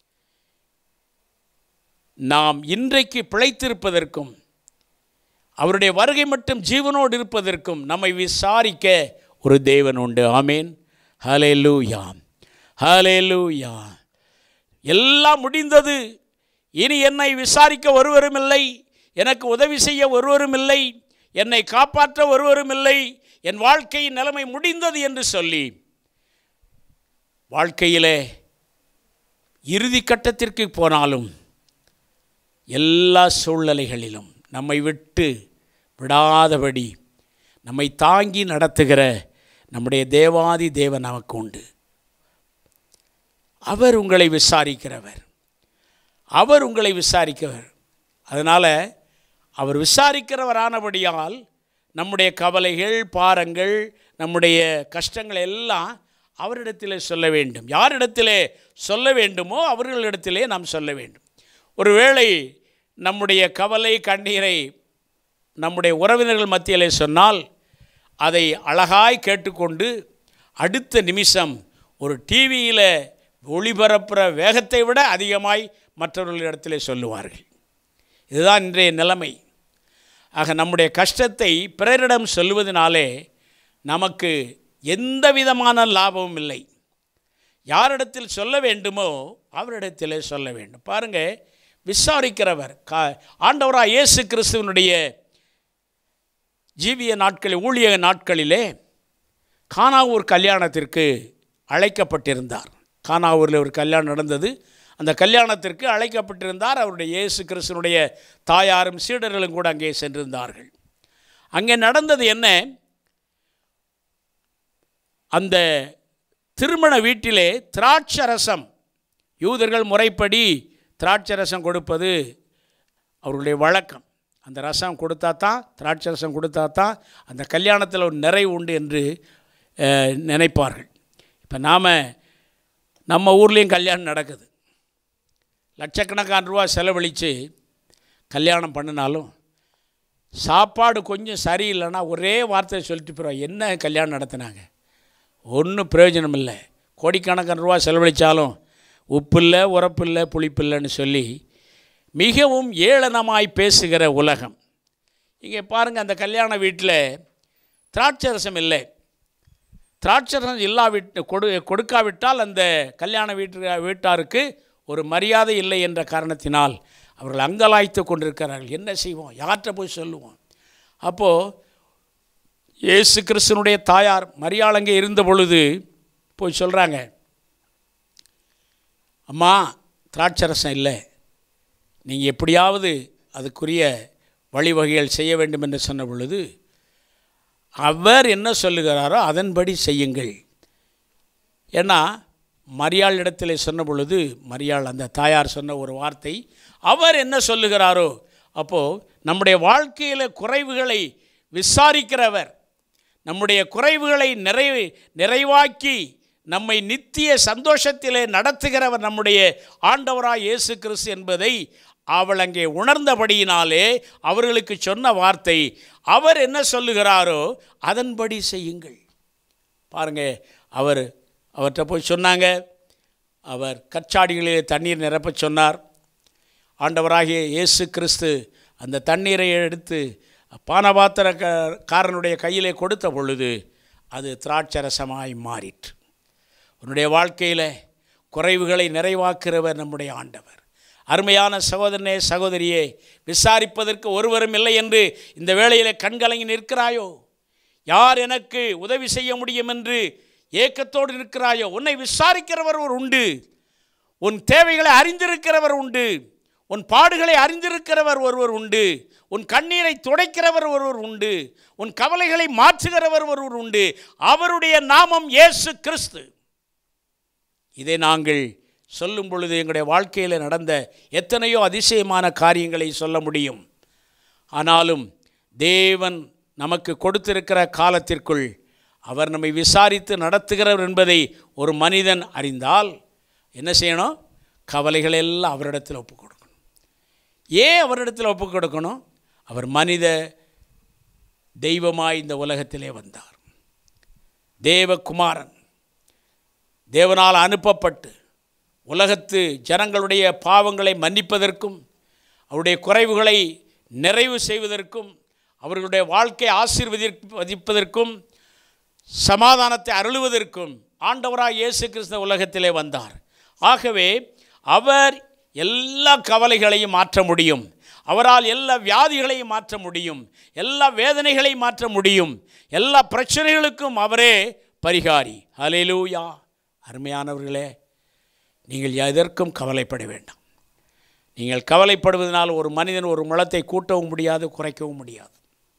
நாம் இன்றைக்கு பிழைத்திருப்பதற்கும் அவருடைய வருகை மட்டும் ஜீவனோடு இருப்பதற்கும் நம்மை விசாரிக்க ஒரு தேவன் உண்டு ஆமேன் ஹலே லூயா ஹலே லூயா எல்லாம் முடிந்தது இனி என்னை விசாரிக்க ஒருவரும் இல்லை எனக்கு உதவி செய்ய ஒருவரும் இல்லை என்னை காப்பாற்ற ஒருவரும் இல்லை என் வாழ்க்கையின் நிலைமை முடிந்தது என்று சொல்லி வாழ்க்கையிலே இறுதி கட்டத்திற்கு போனாலும் எல்லா சூழ்நிலைகளிலும் நம்மை விட்டு விடாதபடி நம்மை தாங்கி நடத்துகிற நம்முடைய தேவாதி தேவன் நமக்கு உண்டு அவர் உங்களை விசாரிக்கிறவர் அவர் உங்களை விசாரிக்கிறவர் அதனால் அவர் விசாரிக்கிறவரானபடியால் நம்முடைய கவலைகள் பாரங்கள் நம்முடைய கஷ்டங்கள் எல்லாம் அவரிடத்திலே சொல்ல வேண்டும் யாரிடத்திலே சொல்ல வேண்டுமோ அவர்களிடத்திலே நாம் சொல்ல வேண்டும் ஒருவேளை நம்முடைய கவலை கண்ணீரை நம்முடைய உறவினர்கள் மத்தியிலே சொன்னால் அதை அழகாய் கேட்டுக்கொண்டு அடுத்த நிமிஷம் ஒரு டிவியில் ஒளிபரப்புகிற வேகத்தை விட அதிகமாய் மற்றவர்களிடத்திலே சொல்லுவார்கள் இதுதான் இன்றைய நிலைமை ஆக நம்முடைய கஷ்டத்தை பிறரிடம் சொல்லுவதனாலே நமக்கு எந்த விதமான லாபமும் இல்லை யாரிடத்தில் சொல்ல வேண்டுமோ அவரிடத்திலே சொல்ல வேண்டும் பாருங்கள் விசாரிக்கிறவர் கா ஆண்டவராக இயேசு கிறிஸ்துவனுடைய ஜீவிய நாட்களில் ஊழிய நாட்களிலே கானாவூர் கல்யாணத்திற்கு அழைக்கப்பட்டிருந்தார் கானாவூரில் ஒரு கல்யாணம் நடந்தது அந்த கல்யாணத்திற்கு அழைக்கப்பட்டிருந்தார் அவருடைய இயேசு கிறிஸ்துனுடைய தாயாரும் சீடர்களும் கூட அங்கே சென்றிருந்தார்கள் அங்கே நடந்தது என்ன அந்த திருமண வீட்டிலே திராட்சரசம் யூதர்கள் முறைப்படி திராட்சரசம் கொடுப்பது அவர்களுடைய வழக்கம் அந்த ரசம் கொடுத்தா தான் திராட்சை ரசம் கொடுத்தா தான் அந்த கல்யாணத்தில் ஒரு நிறைவு உண்டு என்று அஹ், நினைப்பார்கள் இப்போ நாம் நம்ம ஊர்லேயும் கல்யாணம் நடக்குது லட்சக்கணக்கான ரூபா செலவழித்து கல்யாணம் பண்ணினாலும் சாப்பாடு கொஞ்சம் சரியில்லைன்னா ஒரே வார்த்தையை சொல்லிட்டு போகிறோம் என்ன கல்யாணம் நடத்துனாங்க ஒன்றும் பிரயோஜனம் இல்லை கோடிக்கணக்கான ரூபா செலவழித்தாலும் உப்பு இல்லை உரப்பு இல்லை புளிப்பு இல்லைன்னு சொல்லி மிகவும் ஏளனமாய் பேசுகிற உலகம் இங்கே பாருங்கள் அந்த கல்யாண வீட்டில் திராட்சரசம் இல்லை திராட்சரசம் இல்லாவிட்டு கொடு கொடுக்காவிட்டால் அந்த கல்யாண வீட்டு வீட்டாருக்கு ஒரு மரியாதை இல்லை என்ற காரணத்தினால் அவர்கள் அங்கலாய்த்து கொண்டிருக்கிறார்கள் என்ன செய்வோம் யார்கிட்ட போய் சொல்லுவோம் அப்போது இயேசு கிறிஸ்தனுடைய தாயார் மரியாளங்கே இருந்த பொழுது போய் சொல்கிறாங்க அம்மா திராட்சரசம் இல்லை நீங்கள் எப்படியாவது அதுக்குரிய வழிவகைகள் செய்ய வேண்டும் என்று சொன்ன பொழுது அவர் என்ன சொல்லுகிறாரோ அதன்படி செய்யுங்கள் ஏன்னா மரியாள் இடத்திலே சொன்ன பொழுது மரியாள் அந்த தாயார் சொன்ன ஒரு வார்த்தை அவர் என்ன சொல்லுகிறாரோ அப்போது நம்முடைய வாழ்க்கையில் குறைவுகளை விசாரிக்கிறவர் நம்முடைய குறைவுகளை நிறைவு நிறைவாக்கி நம்மை நித்திய சந்தோஷத்திலே நடத்துகிறவர் நம்முடைய ஆண்டவராய் இயேசு கிறிஸ்து என்பதை அவள் அங்கே உணர்ந்தபடியினாலே அவர்களுக்கு சொன்ன வார்த்தை அவர் என்ன சொல்லுகிறாரோ அதன்படி செய்யுங்கள் பாருங்க அவர் அவர்கிட்ட போய் சொன்னாங்க அவர் கச்சாடிகளிலே தண்ணீர் நிரப்பச் சொன்னார் ஆண்டவராகிய இயேசு கிறிஸ்து அந்த தண்ணீரை எடுத்து பானபாத்திர க- காரனுடைய கையிலே கொடுத்த பொழுது அது திராட்சரசமாய் மாறிற்று உன்னுடைய வாழ்க்கையில் குறைவுகளை நிறைவாக்குறவர் நம்முடைய ஆண்டவர் அருமையான சகோதரனே சகோதரியே விசாரிப்பதற்கு ஒருவரும் இல்லை என்று இந்த வேளையிலே கண்கலங்கி நிற்கிறாயோ யார் எனக்கு உதவி செய்ய முடியும் என்று ஏக்கத்தோடு நிற்கிறாயோ உன்னை விசாரிக்கிறவர் ஒரு உண்டு உன் தேவைகளை அறிந்திருக்கிறவர் உண்டு உன் பாடுகளை அறிந்திருக்கிறவர் ஒருவர் உண்டு உன் கண்ணீரை துடைக்கிறவர் ஒருவர் உண்டு உன் கவலைகளை மாற்றுகிறவர் ஒருவர் உண்டு அவருடைய நாமம் இயேசு கிறிஸ்து இதை நாங்கள் சொல்லும் பொழுது எங்களுடைய வாழ்க்கையில் நடந்த எத்தனையோ அதிசயமான காரியங்களை சொல்ல முடியும் ஆனாலும் தேவன் நமக்கு கொடுத்திருக்கிற காலத்திற்குள் அவர் நம்மை விசாரித்து நடத்துகிறவர் என்பதை ஒரு மனிதன் அறிந்தால் என்ன செய்யணும் கவலைகள் எல்லாம் அவரிடத்தில் ஒப்புக் கொடுக்கணும் ஏன் அவரிடத்தில் ஒப்புக் கொடுக்கணும் அவர் மனித தெய்வமாய் இந்த உலகத்திலே வந்தார் தேவகுமாரன் தேவனால் அனுப்பப்பட்டு உலகத்து ஜனங்களுடைய பாவங்களை மன்னிப்பதற்கும் அவருடைய குறைவுகளை நிறைவு செய்வதற்கும் அவர்களுடைய வாழ்க்கை ஆசீர்வதிப்பதற்கும் சமாதானத்தை அருளுவதற்கும் ஆண்டவராக இயேசு கிறிஸ்து உலகத்திலே வந்தார் ஆகவே அவர் எல்லா கவலைகளையும் மாற்ற முடியும் அவரால் எல்லா வியாதிகளையும் மாற்ற முடியும் எல்லா வேதனைகளையும் மாற்ற முடியும் எல்லா பிரச்சனைகளுக்கும் அவரே பரிகாரி ஹalleluya அருமையானவர்களே நீங்கள் எதற்கும் கவலைப்பட வேண்டாம் நீங்கள் கவலைப்படுவதனால் ஒரு மனிதன் ஒரு முளத்தை கூட்டவும் முடியாது குறைக்கவும் முடியாது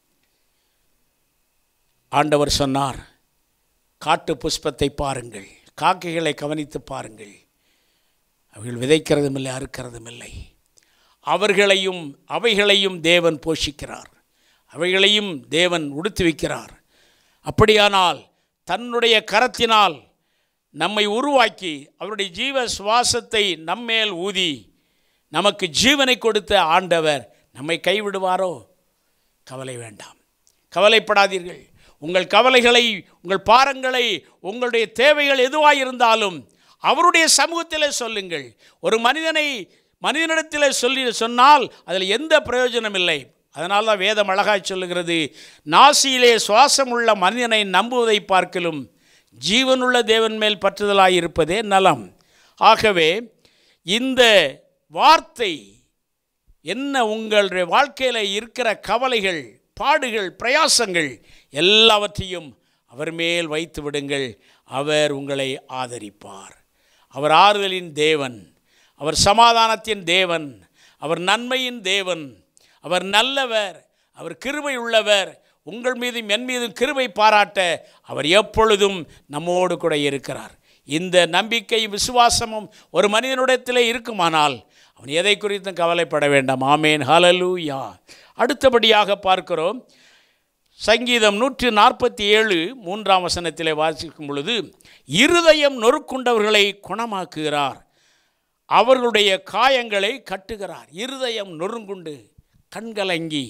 ஆண்டவர் சொன்னார் காட்டு புஷ்பத்தை பாருங்கள் காக்கைகளை கவனித்து பாருங்கள் அவர்கள் விதைக்கிறதும் இல்லை அறுக்கிறதும் இல்லை அவர்களையும் அவைகளையும் தேவன் போஷிக்கிறார் அவைகளையும் தேவன் உடுத்து வைக்கிறார் அப்படியானால் தன்னுடைய கரத்தினால் நம்மை உருவாக்கி அவருடைய ஜீவ சுவாசத்தை நம்மேல் ஊதி நமக்கு ஜீவனை கொடுத்த ஆண்டவர் நம்மை கைவிடுவாரோ கவலை வேண்டாம் கவலைப்படாதீர்கள் உங்கள் கவலைகளை உங்கள் பாரங்களை உங்களுடைய தேவைகள் எதுவாக இருந்தாலும் அவருடைய சமூகத்தில் சொல்லுங்கள் ஒரு மனிதனை மனிதனிடத்தில் சொல்லி சொன்னால் அதில் எந்த பிரயோஜனம் இல்லை அதனால தான் வேதம் அழகாய் சொல்லுகிறது நாசியிலே சுவாசம் உள்ள மனிதனை நம்புவதை பார்க்கலும் ஜீவனுள்ள தேவன் மேல் பற்றுதலாய் இருப்பதே நலம் ஆகவே இந்த வார்த்தை என்ன உங்களுடைய வாழ்க்கையில் இருக்கிற கவலைகள் பாடுகள் பிரயாசங்கள் எல்லாவற்றையும் அவர் மேல் வைத்து விடுங்கள் அவர் உங்களை ஆதரிப்பார் அவர் ஆறுதலின் தேவன் அவர் சமாதானத்தின் தேவன் அவர் நன்மையின் தேவன் அவர் நல்லவர் அவர் கிருபை உள்ளவர் உங்கள் மீதும் என் மீதும் கிருபை பாராட்ட அவர் எப்பொழுதும் நம்மோடு கூட இருக்கிறார் இந்த நம்பிக்கையும் விசுவாசமும் ஒரு மனிதனிடத்திலே இருக்குமானால் அவன் எதை குறித்தும் கவலைப்பட வேண்டாம் ஆமேன் ஹலலூயா அடுத்தபடியாக பார்க்கிறோம் சங்கீதம் நூற்றி நாற்பத்தி ஏழு மூன்றாம் வசனத்திலே வாசிக்கும் பொழுது இருதயம் நொறுக்குண்டவர்களை குணமாக்குகிறார் அவர்களுடைய காயங்களை கட்டுகிறார் இருதயம் நொறுங்குண்டு கண்கலங்கி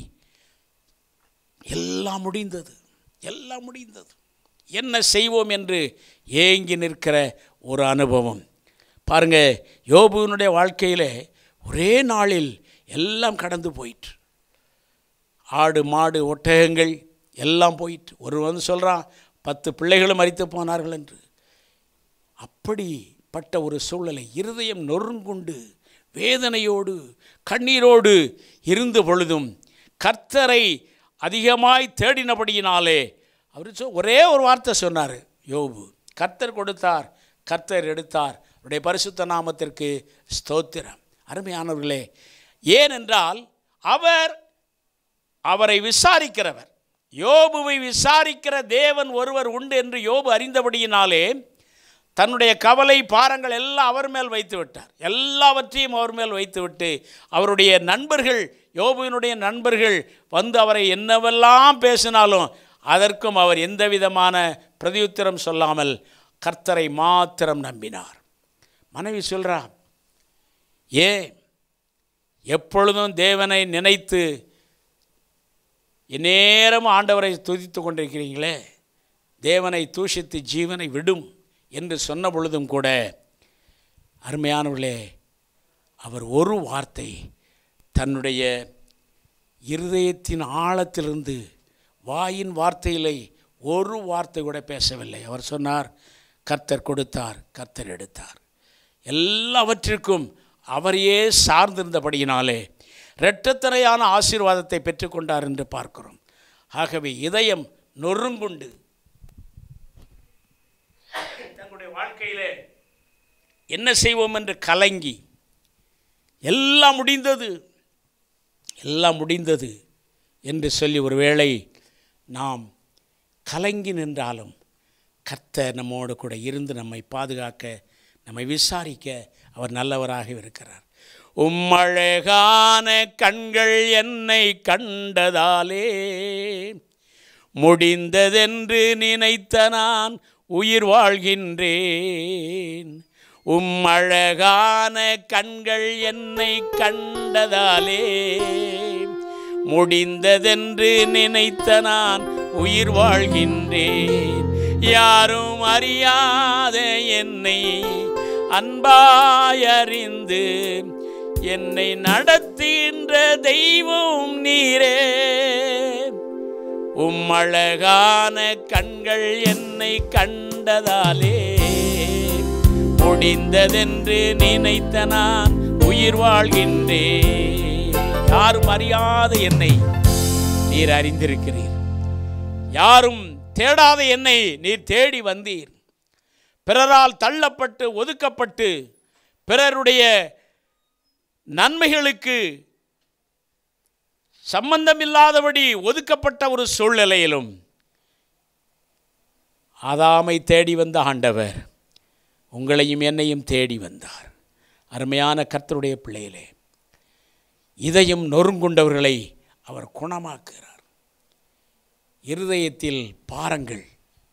எல்லாம் முடிந்தது எல்லாம் முடிந்தது என்ன செய்வோம் என்று ஏங்கி நிற்கிற ஒரு அனுபவம் பாருங்க யோபுவினுடைய வாழ்க்கையில் ஒரே நாளில் எல்லாம் கடந்து போயிற்று ஆடு மாடு ஒட்டகங்கள் எல்லாம் போயிட்டு ஒரு வந்து சொல்கிறான் பத்து பிள்ளைகளும் மறித்து போனார்கள் என்று அப்படிப்பட்ட ஒரு சூழலை இருதயம் நொறுங்குண்டு வேதனையோடு கண்ணீரோடு இருந்த பொழுதும் கர்த்தரை அதிகமாய் தேடினபடியினாலே அவர் சொ ஒரே ஒரு வார்த்தை சொன்னார் யோபு கர்த்தர் கொடுத்தார் கர்த்தர் எடுத்தார் அவருடைய பரிசுத்த நாமத்திற்கு ஸ்தோத்திரம் அருமையானவர்களே ஏனென்றால் அவர் அவரை விசாரிக்கிறவர் யோபுவை விசாரிக்கிற தேவன் ஒருவர் உண்டு என்று யோபு அறிந்தபடியினாலே தன்னுடைய கவலை பாரங்கள் எல்லாம் அவர் மேல் வைத்து விட்டார் எல்லாவற்றையும் அவர் மேல் வைத்துவிட்டு அவருடைய நண்பர்கள் யோபுவினுடைய நண்பர்கள் வந்து அவரை என்னவெல்லாம் பேசினாலும் அதற்கும் அவர் எந்த விதமான பிரதியுத்தரம் சொல்லாமல் கர்த்தரை மாத்திரம் நம்பினார் மனைவி சொல்கிறா ஏ எப்பொழுதும் தேவனை நினைத்து இந்நேரம் ஆண்டவரை துதித்து கொண்டிருக்கிறீங்களே தேவனை தூஷித்து ஜீவனை விடும் என்று சொன்ன பொழுதும் கூட அருமையானவர்களே அவர் ஒரு வார்த்தை தன்னுடைய இருதயத்தின் ஆழத்திலிருந்து வாயின் வார்த்தையிலே ஒரு வார்த்தை கூட பேசவில்லை அவர் சொன்னார் கர்த்தர் கொடுத்தார் கர்த்தர் எடுத்தார் எல்லாவற்றிற்கும் அவரையே சார்ந்திருந்தபடியினாலே இரட்டத்தனையான ஆசீர்வாதத்தை பெற்றுக்கொண்டார் என்று பார்க்கிறோம் ஆகவே இதயம் நொறுங்குண்டு தங்களுடைய வாழ்க்கையிலே என்ன செய்வோம் என்று கலங்கி எல்லாம் முடிந்தது எல்லாம் முடிந்தது என்று சொல்லி ஒருவேளை நாம் கலங்கி நின்றாலும் கர்த்தர் நம்மோடு கூட இருந்து நம்மை பாதுகாக்க நம்மை விசாரிக்க அவர் நல்லவராக இருக்கிறார் உம்மழகான கண்கள் என்னை கண்டதாலே முடிந்ததென்று நினைத்த நான் உயிர் வாழ்கின்றேன் உம்மழகான கண்கள் என்னை கண்டதாலே முடிந்ததென்று நினைத்த நான் உயிர் வாழ்கின்றேன் யாரும் அறியாத என்னை அன்பாயறிந்து என்னை நடத்துகின்ற தெய்வம் நீரே உம்மழகான கண்கள் என்னை கண்டதாலே முடிந்ததென்று நினைத்த நான் உயிர் வாழ்கின்றேன் யாரும் அறியாத என்னை நீர் அறிந்திருக்கிறீர் யாரும் தேடாத என்னை நீர் தேடி வந்தீர் பிறரால் தள்ளப்பட்டு ஒதுக்கப்பட்டு பிறருடைய நன்மைகளுக்கு சம்பந்தமில்லாதபடி ஒதுக்கப்பட்ட ஒரு சூழ்நிலையிலும் ஆதாமை தேடி வந்த ஆண்டவர் உங்களையும் என்னையும் தேடி வந்தார் அருமையான கர்த்தருடைய பிள்ளையிலே இதயம் நொறுங்குண்டவர்களை அவர் குணமாக்குகிறார் இருதயத்தில் பாரங்கள்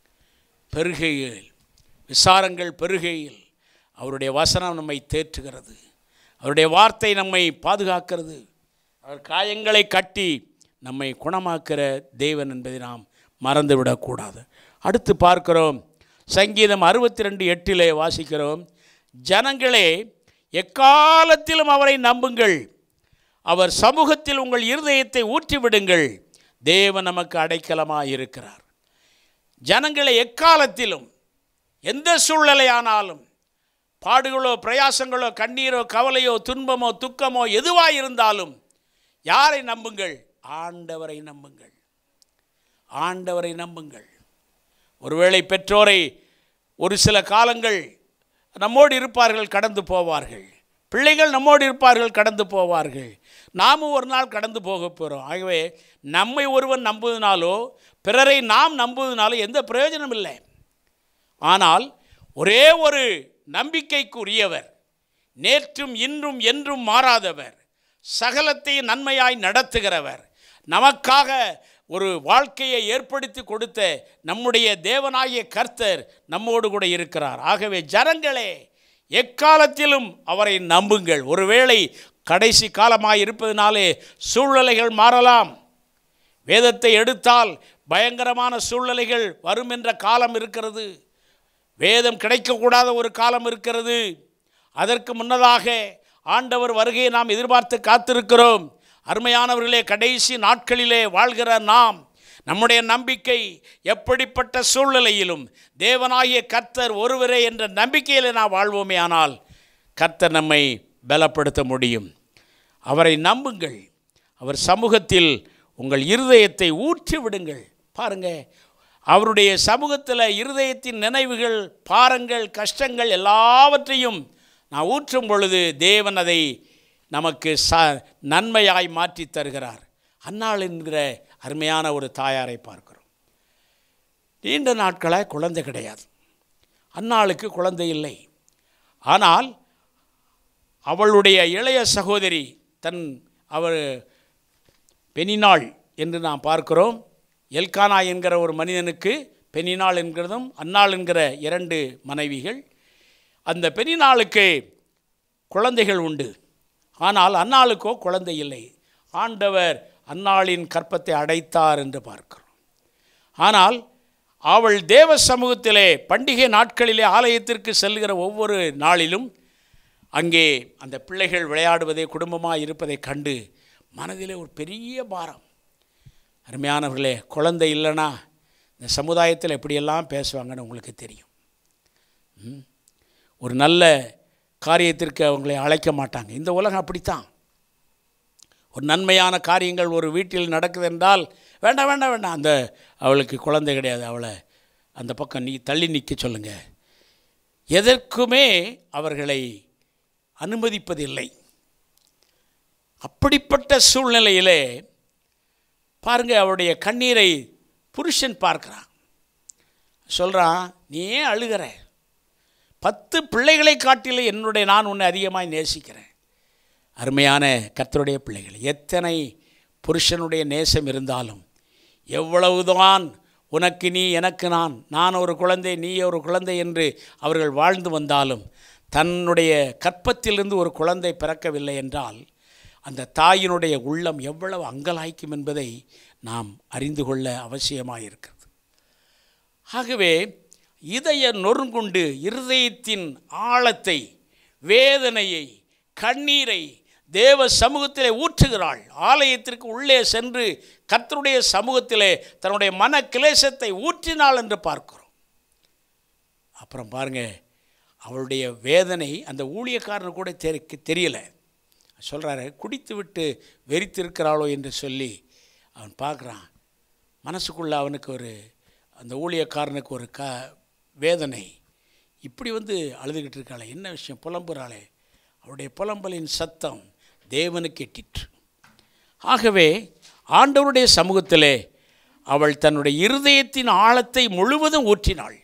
பெருகையில் விசாரங்கள் பெருகையில் அவருடைய வசனம் நம்மை தேற்றுகிறது அவருடைய வார்த்தை நம்மை பாதுகாக்கிறது அவர் காயங்களை கட்டி நம்மை குணமாக்குற தேவன் என்பதை நாம் மறந்துவிடக்கூடாது அடுத்து பார்க்கிறோம் சங்கீதம் அறுபத்தி ரெண்டு எட்டிலே வாசிக்கிறோம் ஜனங்களே எக்காலத்திலும் அவரை நம்புங்கள் அவர் சமூகத்தில் உங்கள் இருதயத்தை ஊற்றிவிடுங்கள் தேவன் நமக்கு அடைக்கலமாக இருக்கிறார் ஜனங்களை எக்காலத்திலும் எந்த சூழ்நிலையானாலும் பாடுகளோ பிரயாசங்களோ கண்ணீரோ கவலையோ துன்பமோ துக்கமோ எதுவாக இருந்தாலும் யாரை நம்புங்கள் ஆண்டவரை நம்புங்கள் ஆண்டவரை நம்புங்கள் ஒருவேளை பெற்றோரை ஒரு சில காலங்கள் நம்மோடு இருப்பார்கள் கடந்து போவார்கள் பிள்ளைகள் நம்மோடு இருப்பார்கள் கடந்து போவார்கள் நாமும் ஒரு நாள் கடந்து போக போகிறோம் ஆகவே நம்மை ஒருவன் நம்புவதனாலோ பிறரை நாம் நம்புவதனாலோ எந்த பிரயோஜனம் இல்லை ஆனால் ஒரே ஒரு நம்பிக்கைக்குரியவர் நேற்றும் இன்றும் என்றும் மாறாதவர் சகலத்தையும் நன்மையாய் நடத்துகிறவர் நமக்காக ஒரு வாழ்க்கையை ஏற்படுத்தி கொடுத்த நம்முடைய தேவனாகிய கர்த்தர் நம்மோடு கூட இருக்கிறார் ஆகவே ஜனங்களே எக்காலத்திலும் அவரை நம்புங்கள் ஒருவேளை கடைசி காலமாய் இருப்பதனாலே சூழ்நிலைகள் மாறலாம் வேதத்தை எடுத்தால் பயங்கரமான சூழ்நிலைகள் வரும் என்ற காலம் இருக்கிறது வேதம் கிடைக்கக்கூடாத ஒரு காலம் இருக்கிறது அதற்கு முன்னதாக ஆண்டவர் வருகையை நாம் எதிர்பார்த்து காத்திருக்கிறோம் அருமையானவர்களே கடைசி நாட்களிலே வாழ்கிற நாம் நம்முடைய நம்பிக்கை எப்படிப்பட்ட சூழ்நிலையிலும் தேவனாகிய கர்த்தர் ஒருவரே என்ற நம்பிக்கையில் நாம் வாழ்வோமே ஆனால் கர்த்தர் நம்மை பலப்படுத்த முடியும் அவரை நம்புங்கள் அவர் சமூகத்தில் உங்கள் இருதயத்தை ஊற்றி விடுங்கள் பாருங்க அவருடைய சமூகத்தில் இருதயத்தின் நினைவுகள் பாரங்கள் கஷ்டங்கள் எல்லாவற்றையும் நான் ஊற்றும் பொழுது தேவன் அதை நமக்கு ச நன்மையாய் மாற்றி தருகிறார் அன்னாள் என்கிற அருமையான ஒரு தாயாரை பார்க்கிறோம் நீண்ட நாட்களாக குழந்தை கிடையாது அன்னாளுக்கு குழந்தை இல்லை ஆனால் அவளுடைய இளைய சகோதரி தன் அவர் பெனினாள் என்று நாம் பார்க்கிறோம் எல்கானா என்கிற ஒரு மனிதனுக்கு பெனினாள் என்கிறதும் அன்னாள் என்கிற இரண்டு மனைவிகள் அந்த பெனினாளுக்கு குழந்தைகள் உண்டு ஆனால் அன்னாளுக்கோ குழந்தை இல்லை ஆண்டவர் அன்னாளின் கற்பத்தை அடைத்தார் என்று பார்க்கிறோம் ஆனால் அவள் தேவ சமூகத்திலே பண்டிகை நாட்களிலே ஆலயத்திற்கு செல்கிற ஒவ்வொரு நாளிலும் அங்கே அந்த பிள்ளைகள் விளையாடுவதை குடும்பமாக இருப்பதை கண்டு மனதிலே ஒரு பெரிய பாரம் அருமையானவர்களே குழந்தை இல்லைன்னா இந்த சமுதாயத்தில் எப்படியெல்லாம் பேசுவாங்கன்னு உங்களுக்கு தெரியும் ம்? ஒரு நல்ல காரியத்திற்கு அவங்களை அழைக்க மாட்டாங்க இந்த உலகம் அப்படித்தான் ஒரு நன்மையான காரியங்கள் ஒரு வீட்டில் நடக்குது என்றால் வேண்டாம் வேண்டாம் வேண்டாம் அந்த அவளுக்கு குழந்தை கிடையாது அவளை அந்த பக்கம் நீ தள்ளி நிற்க சொல்லுங்க எதற்குமே அவர்களை அனுமதிப்பதில்லை அப்படிப்பட்ட சூழ்நிலையிலே பாருங்க அவருடைய கண்ணீரை புருஷன் பார்க்குறான் சொல்கிறான் நீ ஏன் அழுகிற பத்து பிள்ளைகளை காட்டிலே என்னுடைய நான் உன்னை அதிகமாக நேசிக்கிறேன் அருமையான கர்த்தருடைய பிள்ளைகள் எத்தனை புருஷனுடைய நேசம் இருந்தாலும் எவ்வளவுதான் உனக்கு நீ எனக்கு நான் நான் ஒரு குழந்தை நீ ஒரு குழந்தை என்று அவர்கள் வாழ்ந்து வந்தாலும் தன்னுடைய கற்பத்திலிருந்து ஒரு குழந்தை பிறக்கவில்லை என்றால் அந்த தாயினுடைய உள்ளம் எவ்வளவு அங்கலாய்க்கும் என்பதை நாம் அறிந்து கொள்ள அவசியமாக இருக்கிறது ஆகவே இதய நொறுங்குண்டு இருதயத்தின் ஆழத்தை வேதனையை கண்ணீரை தேவ சமூகத்திலே ஊற்றுகிறாள் ஆலயத்திற்கு உள்ளே சென்று கர்த்தருடைய சமூகத்திலே தன்னுடைய மன கிளேசத்தை ஊற்றினாள் என்று பார்க்கிறோம் அப்புறம் பாருங்க அவளுடைய வேதனை அந்த ஊழியக்காரனு கூட தெரி தெரியலை சொல்கிறாரு குடித்து விட்டு வெறித்திருக்கிறாளோ என்று சொல்லி அவன் பார்க்குறான் மனசுக்குள்ளே அவனுக்கு ஒரு அந்த ஊழியக்காரனுக்கு ஒரு க வேதனை இப்படி வந்து அழுதுகிட்டு இருக்காளே என்ன விஷயம் புலம்புறாளே அவருடைய புலம்பலின் சத்தம் தேவனுக்கு எட்டிற்று ஆகவே ஆண்டவருடைய சமூகத்திலே அவள் தன்னுடைய இருதயத்தின் ஆழத்தை முழுவதும் ஊற்றினாள்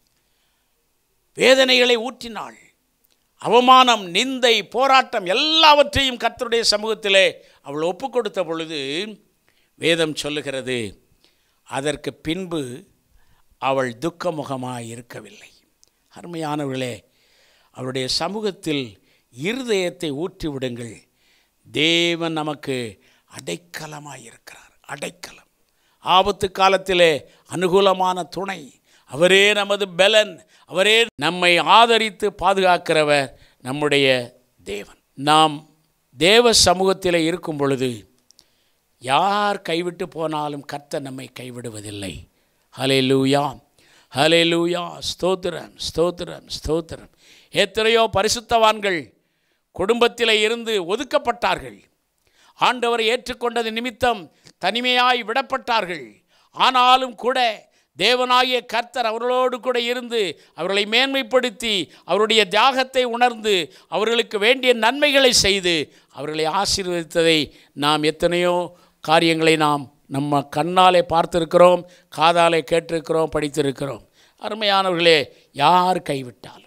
வேதனைகளை ஊற்றினாள் அவமானம் நிந்தை போராட்டம் எல்லாவற்றையும் கர்த்தருடைய சமூகத்திலே அவள் ஒப்பு கொடுத்த பொழுது வேதம் சொல்லுகிறது அதற்கு பின்பு அவள் துக்கமுகமாக இருக்கவில்லை அருமையானவர்களே அவருடைய சமூகத்தில் இருதயத்தை ஊற்றி விடுங்கள் தேவன் நமக்கு அடைக்கலமாக இருக்கிறார் அடைக்கலம் ஆபத்து காலத்திலே அனுகூலமான துணை அவரே நமது பலன் அவரே நம்மை ஆதரித்து பாதுகாக்கிறவர் நம்முடைய தேவன் நாம் தேவ சமூகத்தில் இருக்கும் பொழுது யார் கைவிட்டு போனாலும் கர்த்தர் நம்மை கைவிடுவதில்லை ஹலே லூயா ஹலே லூயா ஸ்தோத்திரம் ஸ்தோத்திரம் ஸ்தோத்திரம் எத்தனையோ பரிசுத்தவான்கள் குடும்பத்தில் இருந்து ஒதுக்கப்பட்டார்கள் ஆண்டவரை ஏற்றுக்கொண்டது நிமித்தம் தனிமையாய் விடப்பட்டார்கள் ஆனாலும் கூட தேவனாகிய கர்த்தர் அவர்களோடு கூட இருந்து அவர்களை மேன்மைப்படுத்தி அவருடைய தியாகத்தை உணர்ந்து அவர்களுக்கு வேண்டிய நன்மைகளை செய்து அவர்களை ஆசீர்வதித்ததை நாம் எத்தனையோ காரியங்களை நாம் நம்ம கண்ணாலே பார்த்திருக்கிறோம் காதாலே கேட்டிருக்கிறோம் படித்திருக்கிறோம் அருமையானவர்களே யார் கைவிட்டாலும்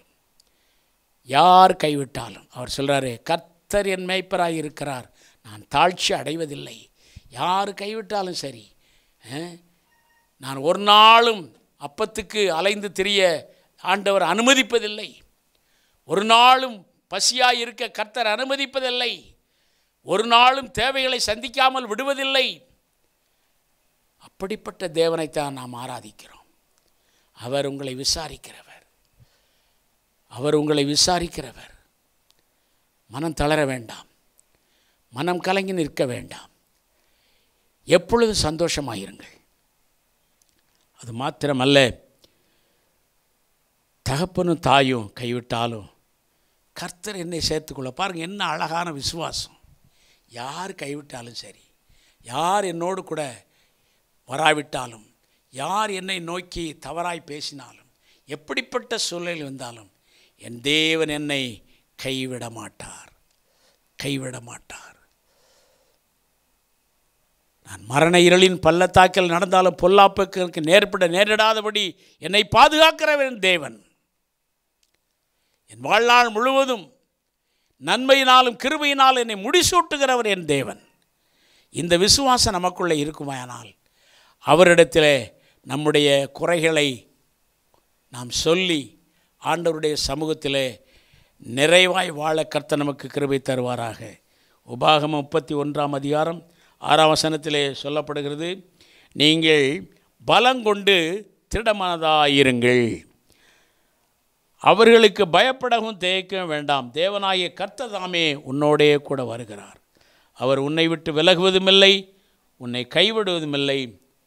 யார் கைவிட்டாலும் அவர் சொல்கிறாரு கர்த்தர் என் மேய்ப்பராக இருக்கிறார் நான் தாழ்ச்சி அடைவதில்லை யார் கைவிட்டாலும் சரி அஹ், நான் ஒரு நாளும் அப்பத்துக்கு அலைந்து திரிய ஆண்டவர் அனுமதிப்பதில்லை ஒரு நாளும் பசியாய் இருக்க கர்த்தர் அனுமதிப்பதில்லை ஒரு நாளும் தேவைகளை சந்திக்காமல் விடுவதில்லை அப்படிப்பட்ட தேவனைத்தான் நாம் ஆராதிக்கிறோம் அவர் உங்களை விசாரிக்கிறவர் அவர் உங்களை விசாரிக்கிறவர் மனம் தளர வேண்டாம் மனம் கலங்கி நிற்க வேண்டாம் எப்பொழுதும் சந்தோஷமாயிருங்கள் அது மாத்திரமல்ல தகப்பனும் தாயும் கைவிட்டாலும் கர்த்தர் என்னை சேர்த்துக்கொள்ள பாருங்கள் என்ன அழகான விசுவாசம் யார் கைவிட்டாலும் சரி யார் என்னோடு கூட வராவிட்டாலும் யார் என்னை நோக்கி தவறாய் பேசினாலும் எப்படிப்பட்ட சூழ்நிலை வந்தாலும் என் தேவன் என்னை கைவிட மாட்டார் கைவிட மாட்டார் நான் மரண இருளின் பள்ளத்தாக்கில் நடந்தாலும் பொல்லாப்புக்கு எனக்கு நேர்பட நேரிடாதபடி என்னை பாதுகாக்கிறவன் தேவன் என் வாழ்நாள் முழுவதும் நன்மையினாலும் கிருபையினாலும் என்னை முடிசூட்டுகிறவர் என் தேவன் இந்த விசுவாசம் நமக்குள்ளே இருக்குமானால் அவரிடத்திலே நம்முடைய குறைகளை நாம் சொல்லி ஆண்டவருடைய சமூகத்திலே நிறைவாய் வாழ கர்த்தர் நமக்கு கிருபை தருவாராக உபாகமம் முப்பத்தி ஒன்றாம் அதிகாரம் ஆறாம் வசனத்திலே சொல்லப்படுகிறது நீங்கள் பலங்கொண்டு திடமனதாயிருங்கள் அவர்களுக்கு பயப்படவும் தேய்க்கவும் வேண்டாம் தேவனாகிய கர்த்தர் தாமே உன்னோடே கூட வருகிறார் அவர் உன்னை விட்டு விலகுவதுமில்லை உன்னை கைவிடுவதுமில்லை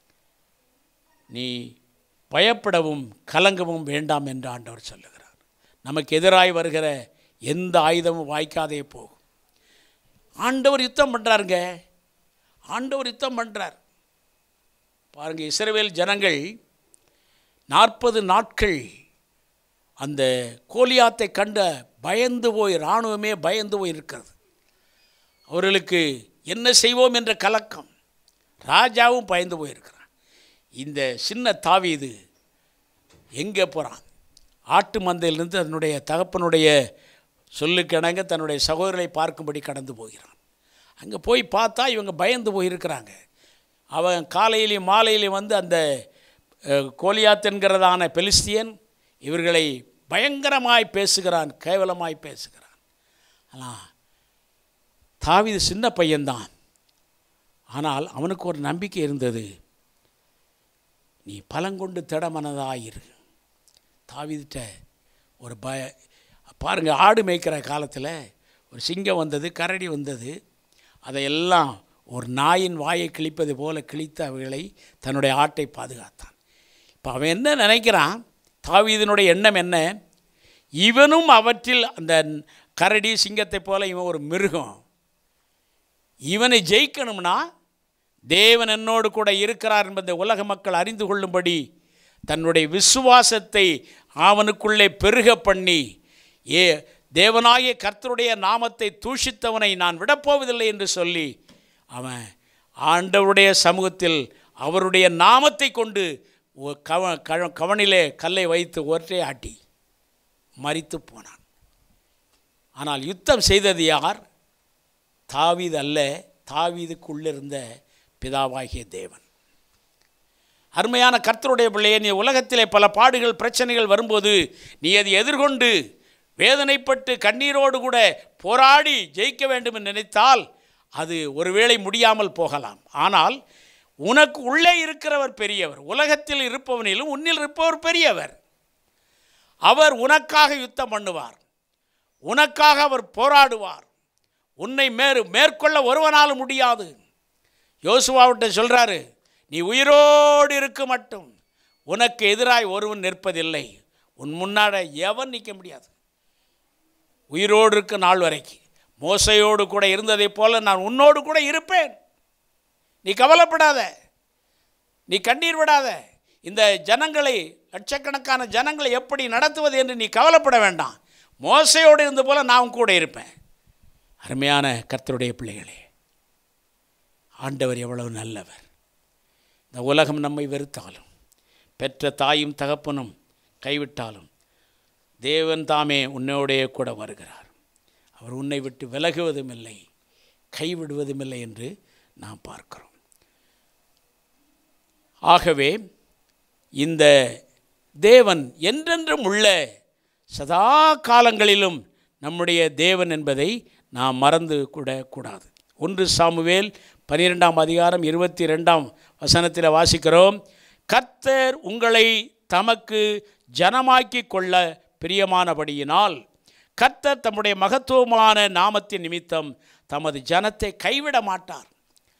நீ பயப்படவும் கலங்கவும் வேண்டாம் என்று ஆண்டவர் சொல்லுகிறார் நமக்கு எதிராய் வருகிற எந்த ஆயுதமும் வாய்க்காதே போகும் ஆண்டவர் யுத்தம் பண்ணுறாருங்க ஆண்டவர் யுத்தம் பண்ணுறார் பாருங்க இஸ்ரவேல் ஜனங்கள் நாற்பது நாட்கள் அந்த கோலியாத்தை கண்ட பயந்து போய் இராணுவமே பயந்து போய் இருக்கிறது அவர்களுக்கு என்ன செய்வோம் என்ற கலக்கம் ராஜாவும் பயந்து போயிருக்கிறான் இந்த சின்ன தாவீது எங்கே போகிறான் ஆட்டு மந்தையிலிருந்து தன்னுடைய தகப்பனுடைய சொல்லுக்கிணங்க தன்னுடைய சகோதரரை பார்க்கும்படி கடந்து போகிறான் அங்கே போய் பார்த்தா இவங்க பயந்து போயிருக்கிறாங்க அவன் காலையிலையும் மாலையிலையும் வந்து அந்த அஹ், கோலியாத் என்கிறதான பெலிஸ்தியன் இவர்களை பயங்கரமாய் பேசுகிறான் கேவலமாய் பேசுகிறான் ஆனால் தாவீது சின்ன பையன்தான் ஆனால் அவனுக்கு ஒரு நம்பிக்கை இருந்தது நீ பலங்கொண்டு திடமனதாயிரு தாவீதுட்ட ஒரு பய பாருங்க ஆடு மேய்க்கிற காலத்தில் ஒரு சிங்கம் வந்தது கரடி வந்தது அதையெல்லாம் ஒரு நாயின் வாயை கிழிப்பது போல கிழித்து அவைகளை தன்னுடைய ஆட்டை பாதுகாத்தான் இப்போ அவன் என்ன நினைக்கிறான் தாவீதினுடைய எண்ணம் என்ன இவனும் அவற்றில் அந்த கரடி சிங்கத்தை போல இவன் ஒரு மிருகம் இவனை ஜெயிக்கணும்னா தேவன் என்னோடு கூட இருக்கிறார் என்பதை உலக மக்கள் அறிந்து கொள்ளும்படி தன்னுடைய விசுவாசத்தை அவனுக்குள்ளே பெருக பண்ணி ஏ தேவனாகிய கர்த்தருடைய நாமத்தை தூஷித்தவனை நான் விடப்போவதில்லை என்று சொல்லி அவன் ஆண்டவருடைய சமூகத்தில் அவருடைய நாமத்தை கொண்டு ஒ- கவ கவ- கவனிலே கல்லை வைத்து ஒற்றை ஆட்டி மரித்து போனான் ஆனால் யுத்தம் செய்தது யார் தாவீது அல்ல தாவீதுக்குள்ளிருந்த பிதாவாகிய தேவன் அருமையான கர்த்தருடைய பிள்ளையே நீ உலகத்திலே பல பாடுகள் பிரச்சனைகள் வரும்போது நீ அதை எதிர்கொண்டு வேதனைப்பட்டு கண்ணீரோடு கூட போராடி ஜெயிக்க வேண்டும் என்று நினைத்தால் அது ஒருவேளை முடியாமல் போகலாம் ஆனால் உனக்கு உள்ளே இருக்கிறவர் பெரியவர் உலகத்தில் இருப்பவனிலும் உன்னில் இருப்பவர் பெரியவர் அவர் உனக்காக யுத்தம் பண்ணுவார் உனக்காக அவர் போராடுவார் உன்னை மேறு மேற்கொள்ள ஒருவனாலும் முடியாது யோசுவாவிட்ட சொல்கிறாரு நீ உயிரோடு இருக்க மட்டும் உனக்கு எதிராய் ஒருவன் நிற்பதில்லை உன் முன்னாட எவன் நிற்க முடியாது உயிரோடு இருக்க நாள் வரைக்கும் மோசையோடு கூட இருந்ததைப் போல நான் உன்னோடு கூட இருப்பேன் நீ கவலைப்படாத நீ கண்ணீர் விடாத இந்த ஜனங்களை லட்சக்கணக்கான ஜனங்களை எப்படி நடத்துவது என்று நீ கவலைப்பட வேண்டாம் மோசையோடு இருந்த போல நான் கூட இருப்பேன் அருமையான கர்த்தருடைய பிள்ளைகளே ஆண்டவர் எவ்வளவு நல்லவர் இந்த உலகம் நம்மை வெறுத்தாலும் பெற்ற தாயும் தகப்பனும் கைவிட்டாலும் தேவன் தாமே உன்னோடைய கூட வருகிறார் அவர் உன்னை விட்டு விலகுவதும் இல்லை கைவிடுவதும் இல்லை என்று நாம் பார்க்கிறோம் ஆகவே இந்த தேவன் என்றென்றும் உள்ள சதா காலங்களிலும் நம்முடைய தேவன் என்பதை நாம் மறந்து கூட கூடாது ஒன்று சாமுவேல் பன்னிரெண்டாம் அதிகாரம் இருபத்தி ரெண்டாம் வசனத்தில் வாசிக்கிறோம் கர்த்தர் உங்களை தமக்கு ஜனமாக்கி கொள்ள பிரியமானபடியினால் கர்த்தர் தம்முடைய மகத்துவமான நாமத்தின் நிமித்தம் தமது ஜனத்தை கைவிட மாட்டார்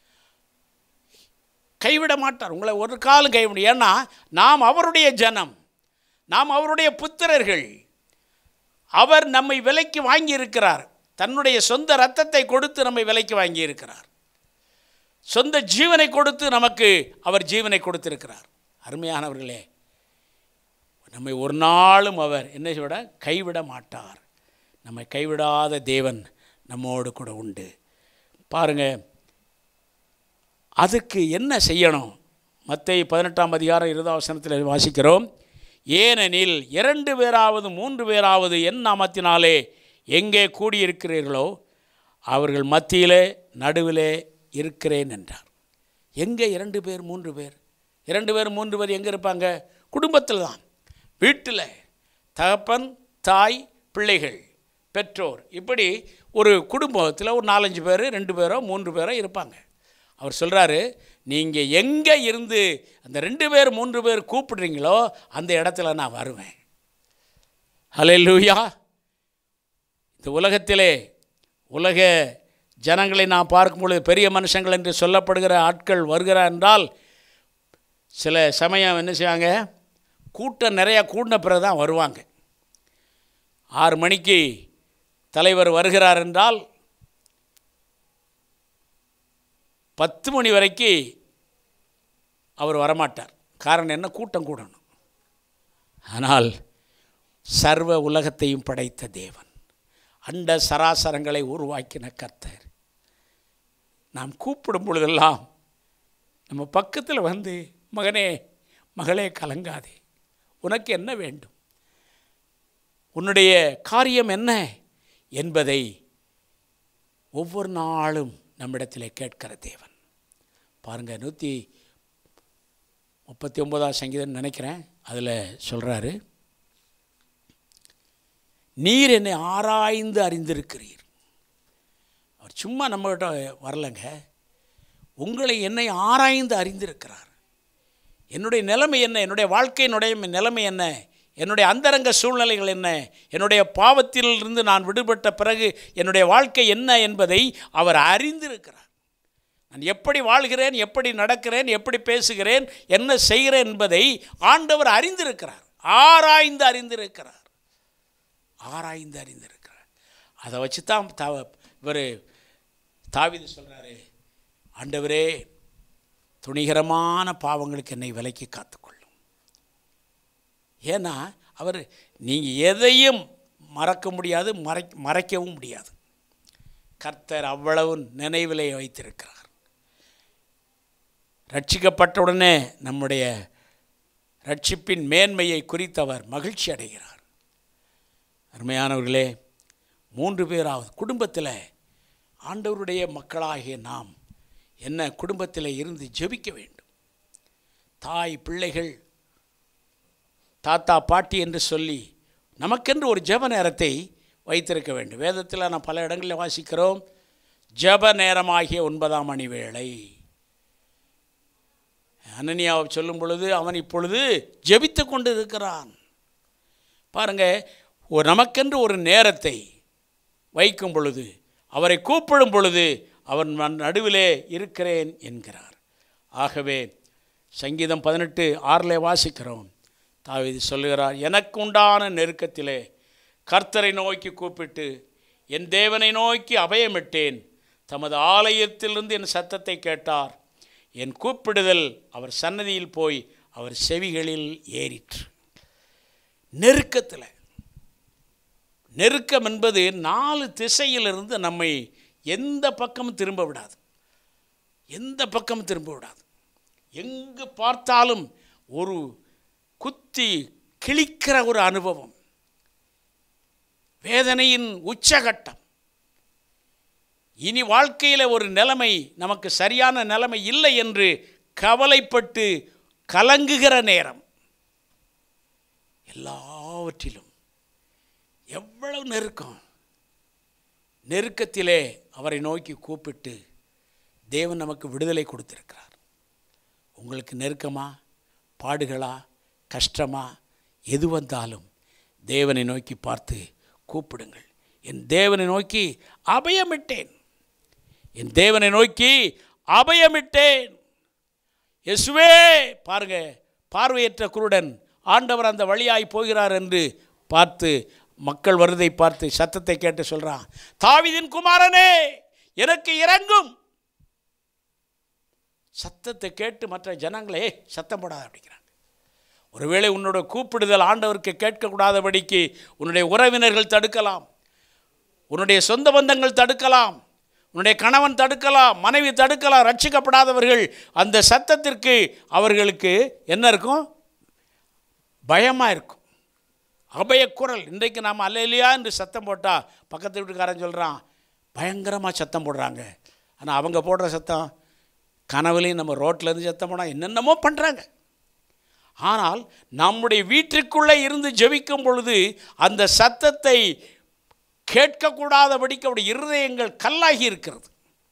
கைவிட மாட்டார் உங்களை ஒரு காலம் கைவிட ஏன்னா நாம் அவருடைய ஜனம் நாம் அவருடைய புத்திரர்கள் அவர் நம்மை விலைக்கு வாங்கி இருக்கிறார் தன்னுடைய சொந்த ரத்தத்தை கொடுத்து நம்மை விலைக்கு வாங்கி இருக்கிறார் சொந்த ஜீவனை கொடுத்து நமக்கு அவர் ஜீவனை கொடுத்திருக்கிறார் அருமையானவர்களே நம்மை ஒரு நாளும் அவர் என்ன விட கைவிட மாட்டார் நம்மை கைவிடாத தேவன் நம்மோடு கூட உண்டு பாருங்கள் அதுக்கு என்ன செய்யணும் மத்திய பதினெட்டாம் அதிகாரம் இருபதாம் வசனத்தில் வாசிக்கிறோம் ஏனெனில் இரண்டு பேராவது மூன்று பேராவது என் நாமத்தினாலே எங்கே கூடியிருக்கிறீர்களோ அவர்கள் மத்தியிலே நடுவிலே இருக்கிறேன் என்றார் எங்கே இரண்டு பேர் மூன்று பேர் இரண்டு பேர் மூன்று பேர் எங்கே இருப்பாங்க குடும்பத்தில் தான் வீட்டில் தகப்பன் தாய் பிள்ளைகள் பெற்றோர் இப்படி ஒரு குடும்பத்தில் ஒரு நாலஞ்சு பேர் ரெண்டு பேரோ மூன்று பேரோ இருப்பாங்க அவர் சொல்கிறாரு நீங்கள் எங்கே இருந்து அந்த ரெண்டு பேர் மூன்று பேர் கூப்பிடுறீங்களோ அந்த இடத்துல நான் வருவேன் ஹலே லூயா இந்த உலகத்திலே உலக ஜனங்களை நான் பார்க்கும் பொழுது பெரிய மனுஷங்கள் என்று சொல்லப்படுகிற ஆட்கள் வருகிறார் என்றால் சில சமயம் என்ன செய்வாங்க கூட்டம் நிறையா கூடின பிறகு தான் வருவாங்க ஆறு மணிக்கு தலைவர் வருகிறார் என்றால் பத்து மணி வரைக்கு அவர் வரமாட்டார் காரணம் என்ன கூட்டம் கூடணும் ஆனால் சர்வ உலகத்தையும் படைத்த தேவன் அண்ட சராசரங்களை உருவாக்கின கர்த்தர் நாம் கூப்பிடும் பொழுதெல்லாம் நம்ம பக்கத்தில் வந்து மகனே மகளே கலங்காதே உனக்கு என்ன வேண்டும் உன்னுடைய காரியம் என்ன என்பதை ஒவ்வொரு நாளும் நம்மிடத்தில் கேட்கிற தேவன் பாருங்கள் நூற்றி முப்பத்தி ஒன்பதாம் சங்கீதம் நினைக்கிறேன் அதில் சொல்கிறாரு நீர் என்னை ஆராய்ந்து அறிந்திருக்கிறீர் அவர் சும்மா நம்மகிட்ட வரலைங்க உங்களை என்னை ஆராய்ந்து அறிந்திருக்கிறார் என்னுடைய நிலைமை என்ன என்னுடைய வாழ்க்கையினுடைய நிலைமை என்ன என்னுடைய அந்தரங்க சூழ்நிலைகள் என்ன என்னுடைய பாவத்திலிருந்து நான் விடுபட்ட பிறகு என்னுடைய வாழ்க்கை என்ன என்பதை அவர் அறிந்திருக்கிறார் நான் எப்படி வாழ்கிறேன் எப்படி நடக்கிறேன் எப்படி பேசுகிறேன் என்ன செய்கிறேன் என்பதை ஆண்டவர் அறிந்திருக்கிறார் ஆராய்ந்து அறிந்திருக்கிறார் ஆராய்ந்து அறிந்திருக்கிறார் அதை வச்சு தான் தா இவர் தாவிது சொல்கிறாரு ஆண்டவரே துணிகரமான பாவங்களுக்கு என்னை விலைக்கு காத்துக்கொள்ளும் ஏன்னா அவர் நீங்கள் எதையும் மறக்க முடியாது மறை மறைக்கவும் முடியாது கர்த்தர் அவ்வளவு நினைவிலே வைத்திருக்கிறார் ரட்சிக்கப்பட்டவுடனே நம்முடைய ரட்சிப்பின் மேன்மையை குறித்தவர் மகிழ்ச்சி அடைகிறார் அருமையானவர்களே மூன்று பேராவது குடும்பத்தில் ஆண்டவருடைய மக்களாகிய நாம் என்ன குடும்பத்தில் இருந்து ஜெபிக்க வேண்டும் தாய் பிள்ளைகள் தாத்தா பாட்டி என்று சொல்லி நமக்கென்று ஒரு ஜெப நேரத்தை வைத்திருக்க வேண்டும் வேதத்தில் நான் பல இடங்களில் வாசிக்கிறோம் ஜெப நேரமாகிய ஒன்பதாம் மணி வேளை அனனியாவை சொல்லும் பொழுது அவன் இப்பொழுது ஜெபித்து கொண்டு இருக்கிறான் பாருங்க ஒரு நமக்கென்று ஒரு நேரத்தை வைக்கும் பொழுது அவரை கூப்பிடும் பொழுது அவன் நன் நடுவிலே இருக்கிறேன் என்கிறார் ஆகவே சங்கீதம் பதினெட்டு ஆறில் வாசிக்கிறோம் தாவீது சொல்லுகிறார் எனக்கு உண்டான நெருக்கத்திலே கர்த்தரை நோக்கி கூப்பிட்டு என் தேவனை நோக்கி அபயமிட்டேன் தமது ஆலயத்திலிருந்து என் சத்தத்தை கேட்டார் என் கூப்பிடுதல் அவர் சன்னதியில் போய் அவர் செவிகளில் ஏறிற்று நெருக்கத்தில் நெருக்கம் என்பது நாலு திசையிலிருந்து நம்மை எந்த பக்கமும் திரும்ப விடாது எந்த பக்கமும் திரும்ப விடாது எங்கு பார்த்தாலும் ஒரு குத்தி கிழிக்கிற ஒரு அனுபவம் வேதனையின் உச்சகட்டம் இனி வாழ்க்கையில் ஒரு நிலைமை நமக்கு சரியான நிலைமை இல்லை என்று கவலைப்பட்டு கலங்குகிற நேரம் எல்லாவற்றிலும் எவ்வளவு நெருக்கம் நெருக்கத்திலே அவரை நோக்கி கூப்பிட்டு தேவன் நமக்கு விடுதலை கொடுத்திருக்கிறார் உங்களுக்கு நெருக்கமா பாடுகளா கஷ்டமா எது வந்தாலும் தேவனை நோக்கி பார்த்து கூப்பிடுங்கள் என் தேவனை நோக்கி அபயமிட்டேன் என் தேவனை நோக்கி அபயமிட்டேன் இயேசுவே பாருங்க பார்வையற்ற குருடன் ஆண்டவர் அந்த வழியாய் போகிறார் என்று பார்த்து மக்கள் வருதை பார்த்து சத்தத்தை கேட்டு சொல்றான் தாவீதின் குமாரனே எனக்கு இறங்கும் சத்தத்தை கேட்டு மற்ற ஜனங்களே சத்தம் போடாத அப்படிங்கிறாங்க ஒருவேளை உன்னோட கூப்பிடுதல் ஆண்டவருக்கு கேட்கக்கூடாதபடிக்கு உன்னுடைய உறவினர்கள் தடுக்கலாம் உன்னுடைய சொந்த பந்தங்கள் தடுக்கலாம் உன்னுடைய கணவன் தடுக்கலாம் மனைவி தடுக்கலாம் ரட்சிக்கப்படாதவர்கள் அந்த சத்தத்திற்கு அவர்களுக்கு என்ன இருக்கும் பயமாக இருக்கும் அபயக்குரல் இன்றைக்கு நாம் அல்லையா என்று சத்தம் போட்டால் பக்கத்து வீட்டுக்காரன் சொல்கிறான் பயங்கரமாக சத்தம் போடுறாங்க ஆனால் அவங்க போடுற சத்தம் கனவுலையும் நம்ம ரோட்லேருந்து சத்தம் போனால் என்னென்னமோ பண்ணுறாங்க ஆனால் நம்முடைய வீட்டிற்குள்ளே இருந்து ஜெபிக்கும் பொழுது அந்த சத்தத்தை கேட்கக்கூடாதபடிக்கு அவருடைய இருதயங்கள் கல்லாகி இருக்கிறது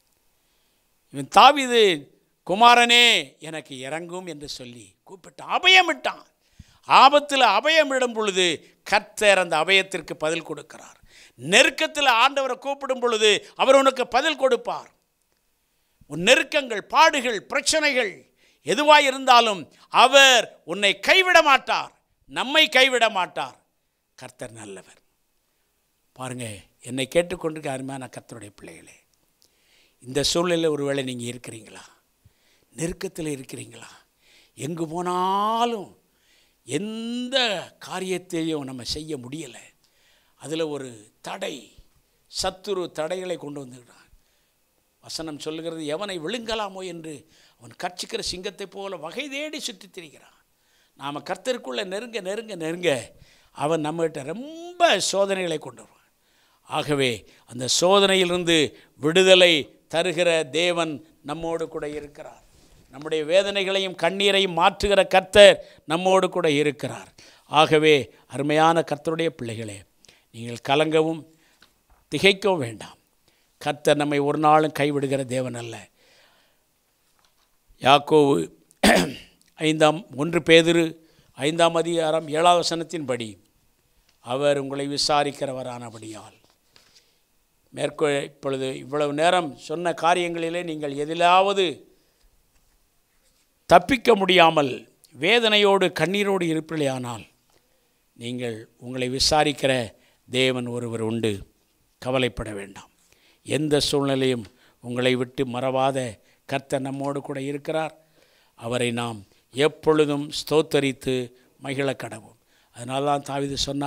இவன் தாவிது குமாரனே எனக்கு இறங்கும் என்று சொல்லி கூப்பிட்டான் அபயமிட்டான் ஆபத்தில் அபயமிடும் பொழுது கர்த்தர் அந்த அபயத்திற்கு பதில் கொடுக்கிறார் நெருக்கத்தில் ஆண்டவரை கூப்பிடும் பொழுது அவர் உனக்கு பதில் கொடுப்பார் உன் நெருக்கங்கள் பாடுகள் பிரச்சனைகள் எதுவாக இருந்தாலும் அவர் உன்னை கைவிட மாட்டார் நம்மை கைவிட மாட்டார் கர்த்தர் நல்லவர் பாருங்க என்னை கேட்டுக்கொண்டிருக்க அருமையான கர்த்தருடைய பிள்ளைகளே இந்த சூழ்நிலையில் ஒருவேளை நீங்கள் இருக்கிறீங்களா நெருக்கத்தில் இருக்கிறீங்களா எங்கு போனாலும் எந்த காரியத்தையும் நம்ம செய்ய முடியலை அதில் ஒரு தடை சத்துரு தடைகளை கொண்டு வந்துக்கிறான் வசனம் சொல்லுகிறது எவனை விழுங்கலாமோ என்று அவன் கட்சிக்கிற சிங்கத்தை போல வகை தேடி சுற்றித் திரிகிறான் நாம் கர்த்தருக்குள்ளே நெருங்க நெருங்க நெருங்க அவன் நம்மகிட்ட ரொம்ப சோதனைகளை கொண்டு வருவான் ஆகவே அந்த சோதனையிலிருந்து விடுதலை தருகிற தேவன் நம்மோடு கூட இருக்கிறார் நம்முடைய வேதனைகளையும் கண்ணீரையும் மாற்றுகிற கர்த்தர் நம்மோடு கூட இருக்கிறார் ஆகவே அருமையான கர்த்தருடைய பிள்ளைகளே நீங்கள் கலங்கவும் திகைக்கவும் வேண்டாம் கர்த்தர் நம்மை ஒரு நாளும் கைவிடுகிற தேவன் அல்ல யாக்கோவு ஐந்தாம் ஒன்று பேதிரு ஐந்தாம் அதிகாரம் ஏழாவது வசனத்தின்படி அவர் உங்களை விசாரிக்கிறவரானபடியால் மேற்கொ இப்பொழுது இவ்வளவு நேரம் சொன்ன காரியங்களிலே நீங்கள் எதிலாவது தப்பிக்க முடியாமல் வேதனையோடு கண்ணீரோடு இருப்பீர்களானால் நீங்கள் உங்களை விசாரிக்கிற தேவன் ஒருவர் உண்டு கவலைப்பட வேண்டாம் எந்த சூழ்நிலையும் உங்களை விட்டு மறவாத கர்த்தர் நம்மோடு கூட இருக்கிறார் அவரை நாம் எப்பொழுதும் ஸ்தோத்தரித்து மகிழ கடவும் அதனால தான் தாவிது சொன்னார்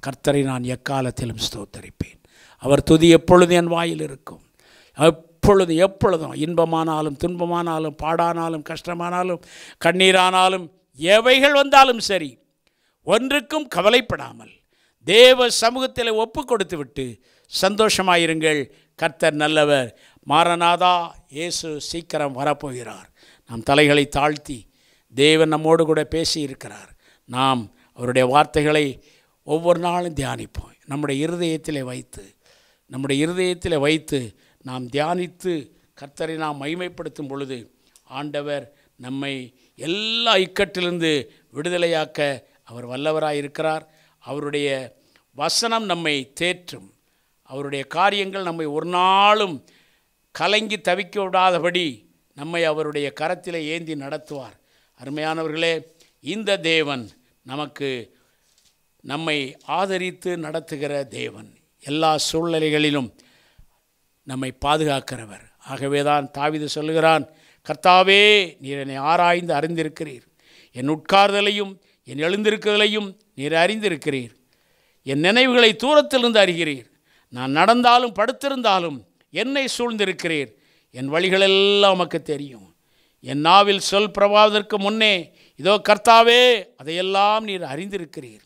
கர்த்தரை நான் எக்காலத்திலும் ஸ்தோத்தரிப்பேன் அவர் துதி எப்பொழுதும் என் வாயில் இருக்கும் எப்பொழுதும் எப்பொழுதும் இன்பமானாலும் துன்பமானாலும் பாடானாலும் கஷ்டமானாலும் கண்ணீரானாலும் எவைகள் வந்தாலும் சரி ஒன்றுக்கும் கவலைப்படாமல் தேவ சமூகத்தில் ஒப்பு கொடுத்து விட்டு சந்தோஷமாயிருங்கள் கர்த்தர் நல்லவர் மாரநாதா இயேசு சீக்கிரம் வரப்போகிறார் நாம் தலைகளை தாழ்த்தி தேவன் நம்மோடு கூட பேசி இருக்கிறார் நாம் அவருடைய வார்த்தைகளை ஒவ்வொரு நாளும் தியானிப்போம் நம்முடைய இருதயத்திலே வைத்து நம்முடைய இருதயத்தில் வைத்து நாம் தியானித்து கர்த்தரை நாம் மகிமைப்படுத்தும் பொழுது ஆண்டவர் நம்மை எல்லா இக்கட்டிலிருந்து விடுதலையாக்க அவர் வல்லவராய் இருக்கிறார் அவருடைய வசனம் நம்மை தேற்றும் அவருடைய காரியங்கள் நம்மை ஒரு நாளும் கலங்கி தவிக்க விடாதபடி நம்மை அவருடைய கரத்தில் ஏந்தி நடத்துவார் அருமையானவர்களே இந்த தேவன் நமக்கு நம்மை ஆதரித்து நடத்துகிற தேவன் எல்லா சூழ்நிலைகளிலும் நம்மை பாதுகாக்கிறவர் ஆகவே தான் தாவிது சொல்லுகிறான் கர்த்தாவே நீர் என்னை ஆராய்ந்து அறிந்திருக்கிறீர் என் உட்கார்தலையும் என் எழுந்திருக்கிறதையும் நீர் அறிந்திருக்கிறீர் என் நினைவுகளை தூரத்திலிருந்து அறிகிறீர் நான் நடந்தாலும் படுத்திருந்தாலும் என்னை சூழ்ந்திருக்கிறீர் என் வழிகளெல்லாம் உமக்கு தெரியும் என் நாவில் சொல் பிரபாவதற்கு முன்னே இதோ கர்த்தாவே அதையெல்லாம் நீர் அறிந்திருக்கிறீர்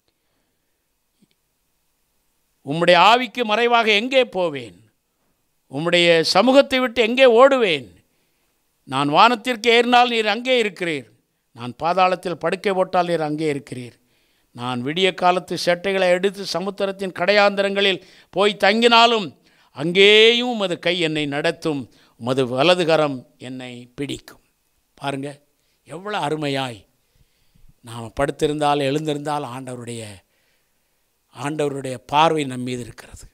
உம்முடைய ஆவிக்கு மறைவாக எங்கே போவேன் உம்முடைய சமூகத்தை விட்டு எங்கே ஓடுவேன் நான் வானத்திற்கு ஏறினால் நீர் அங்கே இருக்கிறீர் நான் பாதாளத்தில் படுக்கை போட்டால் நீர் அங்கே இருக்கிறீர் நான் விடிய காலத்து செட்டைகளை எடுத்து சமுத்திரத்தின் கடையாந்தரங்களில் போய் தங்கினாலும் அங்கேயும் உமது கை என்னை நடத்தும் உமது வலதுகரம் என்னை பிடிக்கும் பாருங்க எவ்வளோ அருமையாய் நாம் படுத்திருந்தால் எழுந்திருந்தால் ஆண்டவருடைய ஆண்டவருடைய பார்வை நம் மீது இருக்கிறது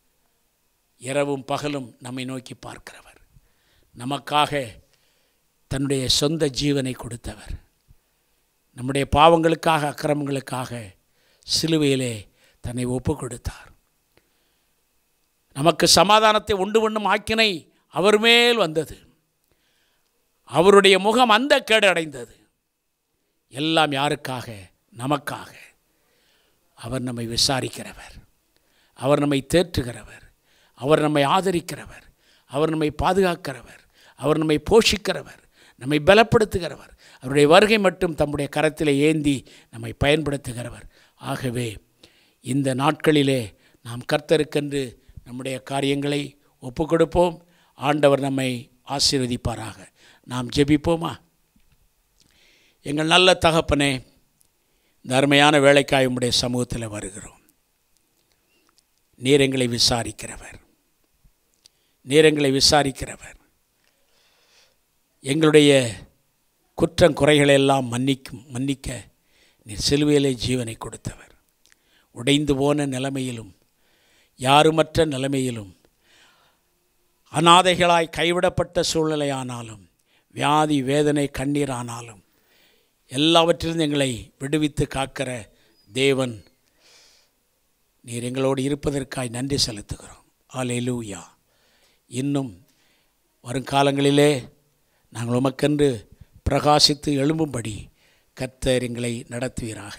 இரவும் பகலும் நம்மை நோக்கி பார்க்கிறவர் நமக்காக தன்னுடைய சொந்த ஜீவனை கொடுத்தவர் நம்முடைய பாவங்களுக்காக அக்கிரமங்களுக்காக சிலுவையிலே தன்னை ஒப்பு கொடுத்தார் நமக்கு சமாதானத்தை உண்டு பண்ணும் ஆக்கினை அவர் மேல் வந்தது அவருடைய முகம் அந்த கேடு அடைந்தது எல்லாம் யாருக்காக நமக்காக அவர் நம்மை விசாரிக்கிறவர் அவர் நம்மை தேற்றுகிறவர் அவர் நம்மை ஆதரிக்கிறவர் அவர் நம்மை பாதுகாக்கிறவர் அவர் நம்மை போஷிக்கிறவர் நம்மை பலப்படுத்துகிறவர் அவருடைய வருகை மட்டும் தம்முடைய கரத்தில் ஏந்தி நம்மை பயன்படுத்துகிறவர் ஆகவே இந்த நாட்களிலே நாம் கர்த்தருக்கென்று நம்முடைய காரியங்களை ஒப்பு கொடுப்போம் ஆண்டவர் நம்மை ஆசீர்வதிப்பாராக நாம் ஜெபிப்போமா எங்கள் நல்ல தகப்பனே இந்த அருமையான வேலைக்காய் உம்முடைய சமூகத்தில் வருகிறோம் நீர் எங்களை விசாரிக்கிறவர் நீர் எங்களை விசாரிக்கிறவர் எங்களுடைய குற்றம் குறைகளை எல்லாம் மன்னிக்கும் மன்னிக்க நீர் சிலுவையிலே ஜீவனை கொடுத்தவர் உடைந்து போன நிலைமையிலும் யாருமற்ற நிலைமையிலும் அனாதைகளாய் கைவிடப்பட்ட சூழ்நிலையானாலும் வியாதி வேதனை கண்ணீர் ஆனாலும் எல்லாவற்றிலும் எங்களை விடுவித்து காக்கிற தேவன் நீர் எங்களோடு இருப்பதற்காய் நன்றி செலுத்துகிறோம் ஆலேலூயா இன்னும் வருங்காலங்களிலே நாங்கள் உமக்கென்று பிரகாசித்து எழும்பும்படி கர்த்தர் எங்களை நடத்துவீராக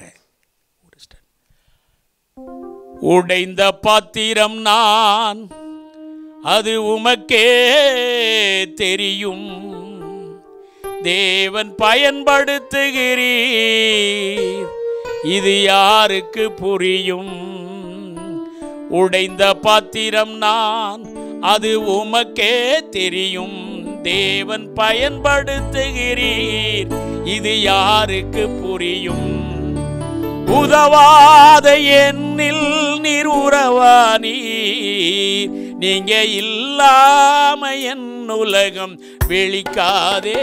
உடைந்த பாத்திரம் நான் அது உமக்கே தெரியும் தேவன் பயன்படுத்துகிறீர் இது யாருக்கு புரியும் உடைந்த பாத்திரம் நான் அது உமக்கே தெரியும் தேவன் பயன்படுத்துகிறீர் இது யாருக்கு புரியும் உதவாத எண்ணில் நீர் உறவா நீர் நீங்க இல்லாம என் உலகம் விழிக்காதே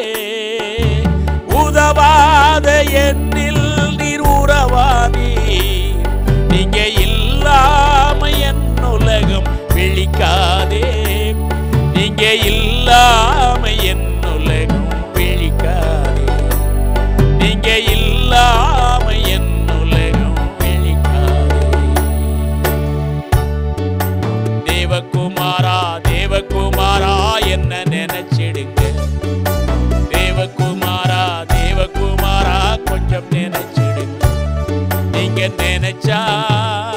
உதவாத எண்ணில் நீர் உறவா நீர் நீங்க இல்லாம என் உலகம் விழிக்காதே நீங்க இல்லாம என் உலகம் விழிக்காதே நீங்க இல்லாம என் உலகம் விழிக்காதே தேவகுமாரா தேவகுமாரா என்ன நினைச்சிடுங்க தேவகுமாரா தேவகுமாரா கொஞ்சம் நினைச்சிடுங்க நீங்க நினைச்சா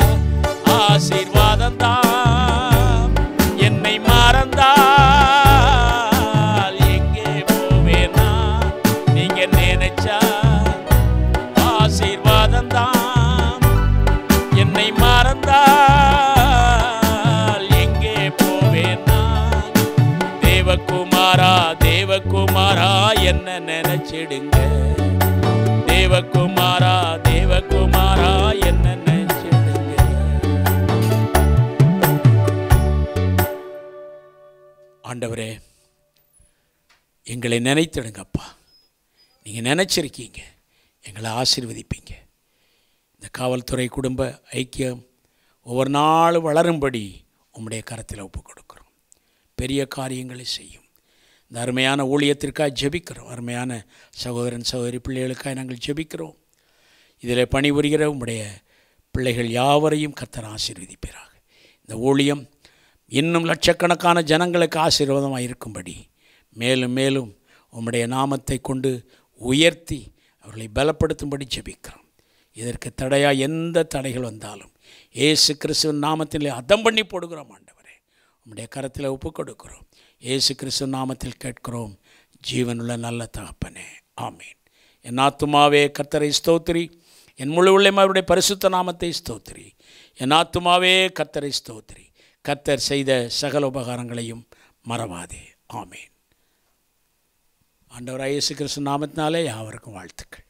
தேவகுமாரா என்ன நினைச்சிடுங்க தேவகுமாரா தேவகுமாரா என்ன நினைச்சிடுங்க ஆண்டவரே எங்களை நினைத்திடுங்கப்பா நீங்கள் நினச்சிருக்கீங்க எங்களை ஆசீர்வதிப்பீங்க இந்த காவல்துறை குடும்ப ஐக்கியம் ஒவ்வொரு நாளும் வளரும்படி உம்முடைய கரத்தில் ஒப்பு கொடுக்குறோம் பெரிய காரியங்களை செய்யும் இந்த அருமையான ஊழியத்திற்காக ஜெபிக்கிறோம் அருமையான சகோதரன் சகோதரி பிள்ளைகளுக்காக நாங்கள் ஜெபிக்கிறோம் இதில் பணிபுரிகிற உம்முடைய பிள்ளைகள் யாவரையும் கர்த்தர் ஆசீர்வதிப்பீராக இந்த ஊழியம் இன்னும் லட்சக்கணக்கான ஜனங்களுக்கு ஆசீர்வாதமாக இருக்கும்படி மேலும் மேலும் உம்முடைய நாமத்தை கொண்டு உயர்த்தி அவர்களை பலப்படுத்தும்படி ஜெபிக்கிறோம் இதற்கு தடையாக எந்த தடைகள் வந்தாலும் ஏசு கிறிஸ்துவின் நாமத்தில் அதம் பண்ணி போடுகிறோம் ஆண்டவரே உம்முடைய கரத்தில் ஒப்பு கொடுக்கிறோம் ஏசு கிறிஸ்துவின் நாமத்தில் கேட்கிறோம் ஜீவனுள்ள நல்ல தகப்பனே ஆமீன் என் ஆத்துமாவே கர்த்தரை ஸ்தோத்திரி என் முழு உள்ளம் அவருடைய பரிசுத்த நாமத்தை ஸ்தோத்திரி என் ஆத்துமாவே கர்த்தரை ஸ்தோத்திரி கர்த்தர் செய்த சகல உபகாரங்களையும் மறவாதே ஆமீன் ஆண்டவராக இயேசு கிறிஸ்து நாமத்தினாலே யாவருக்கும் வாழ்த்துக்கள்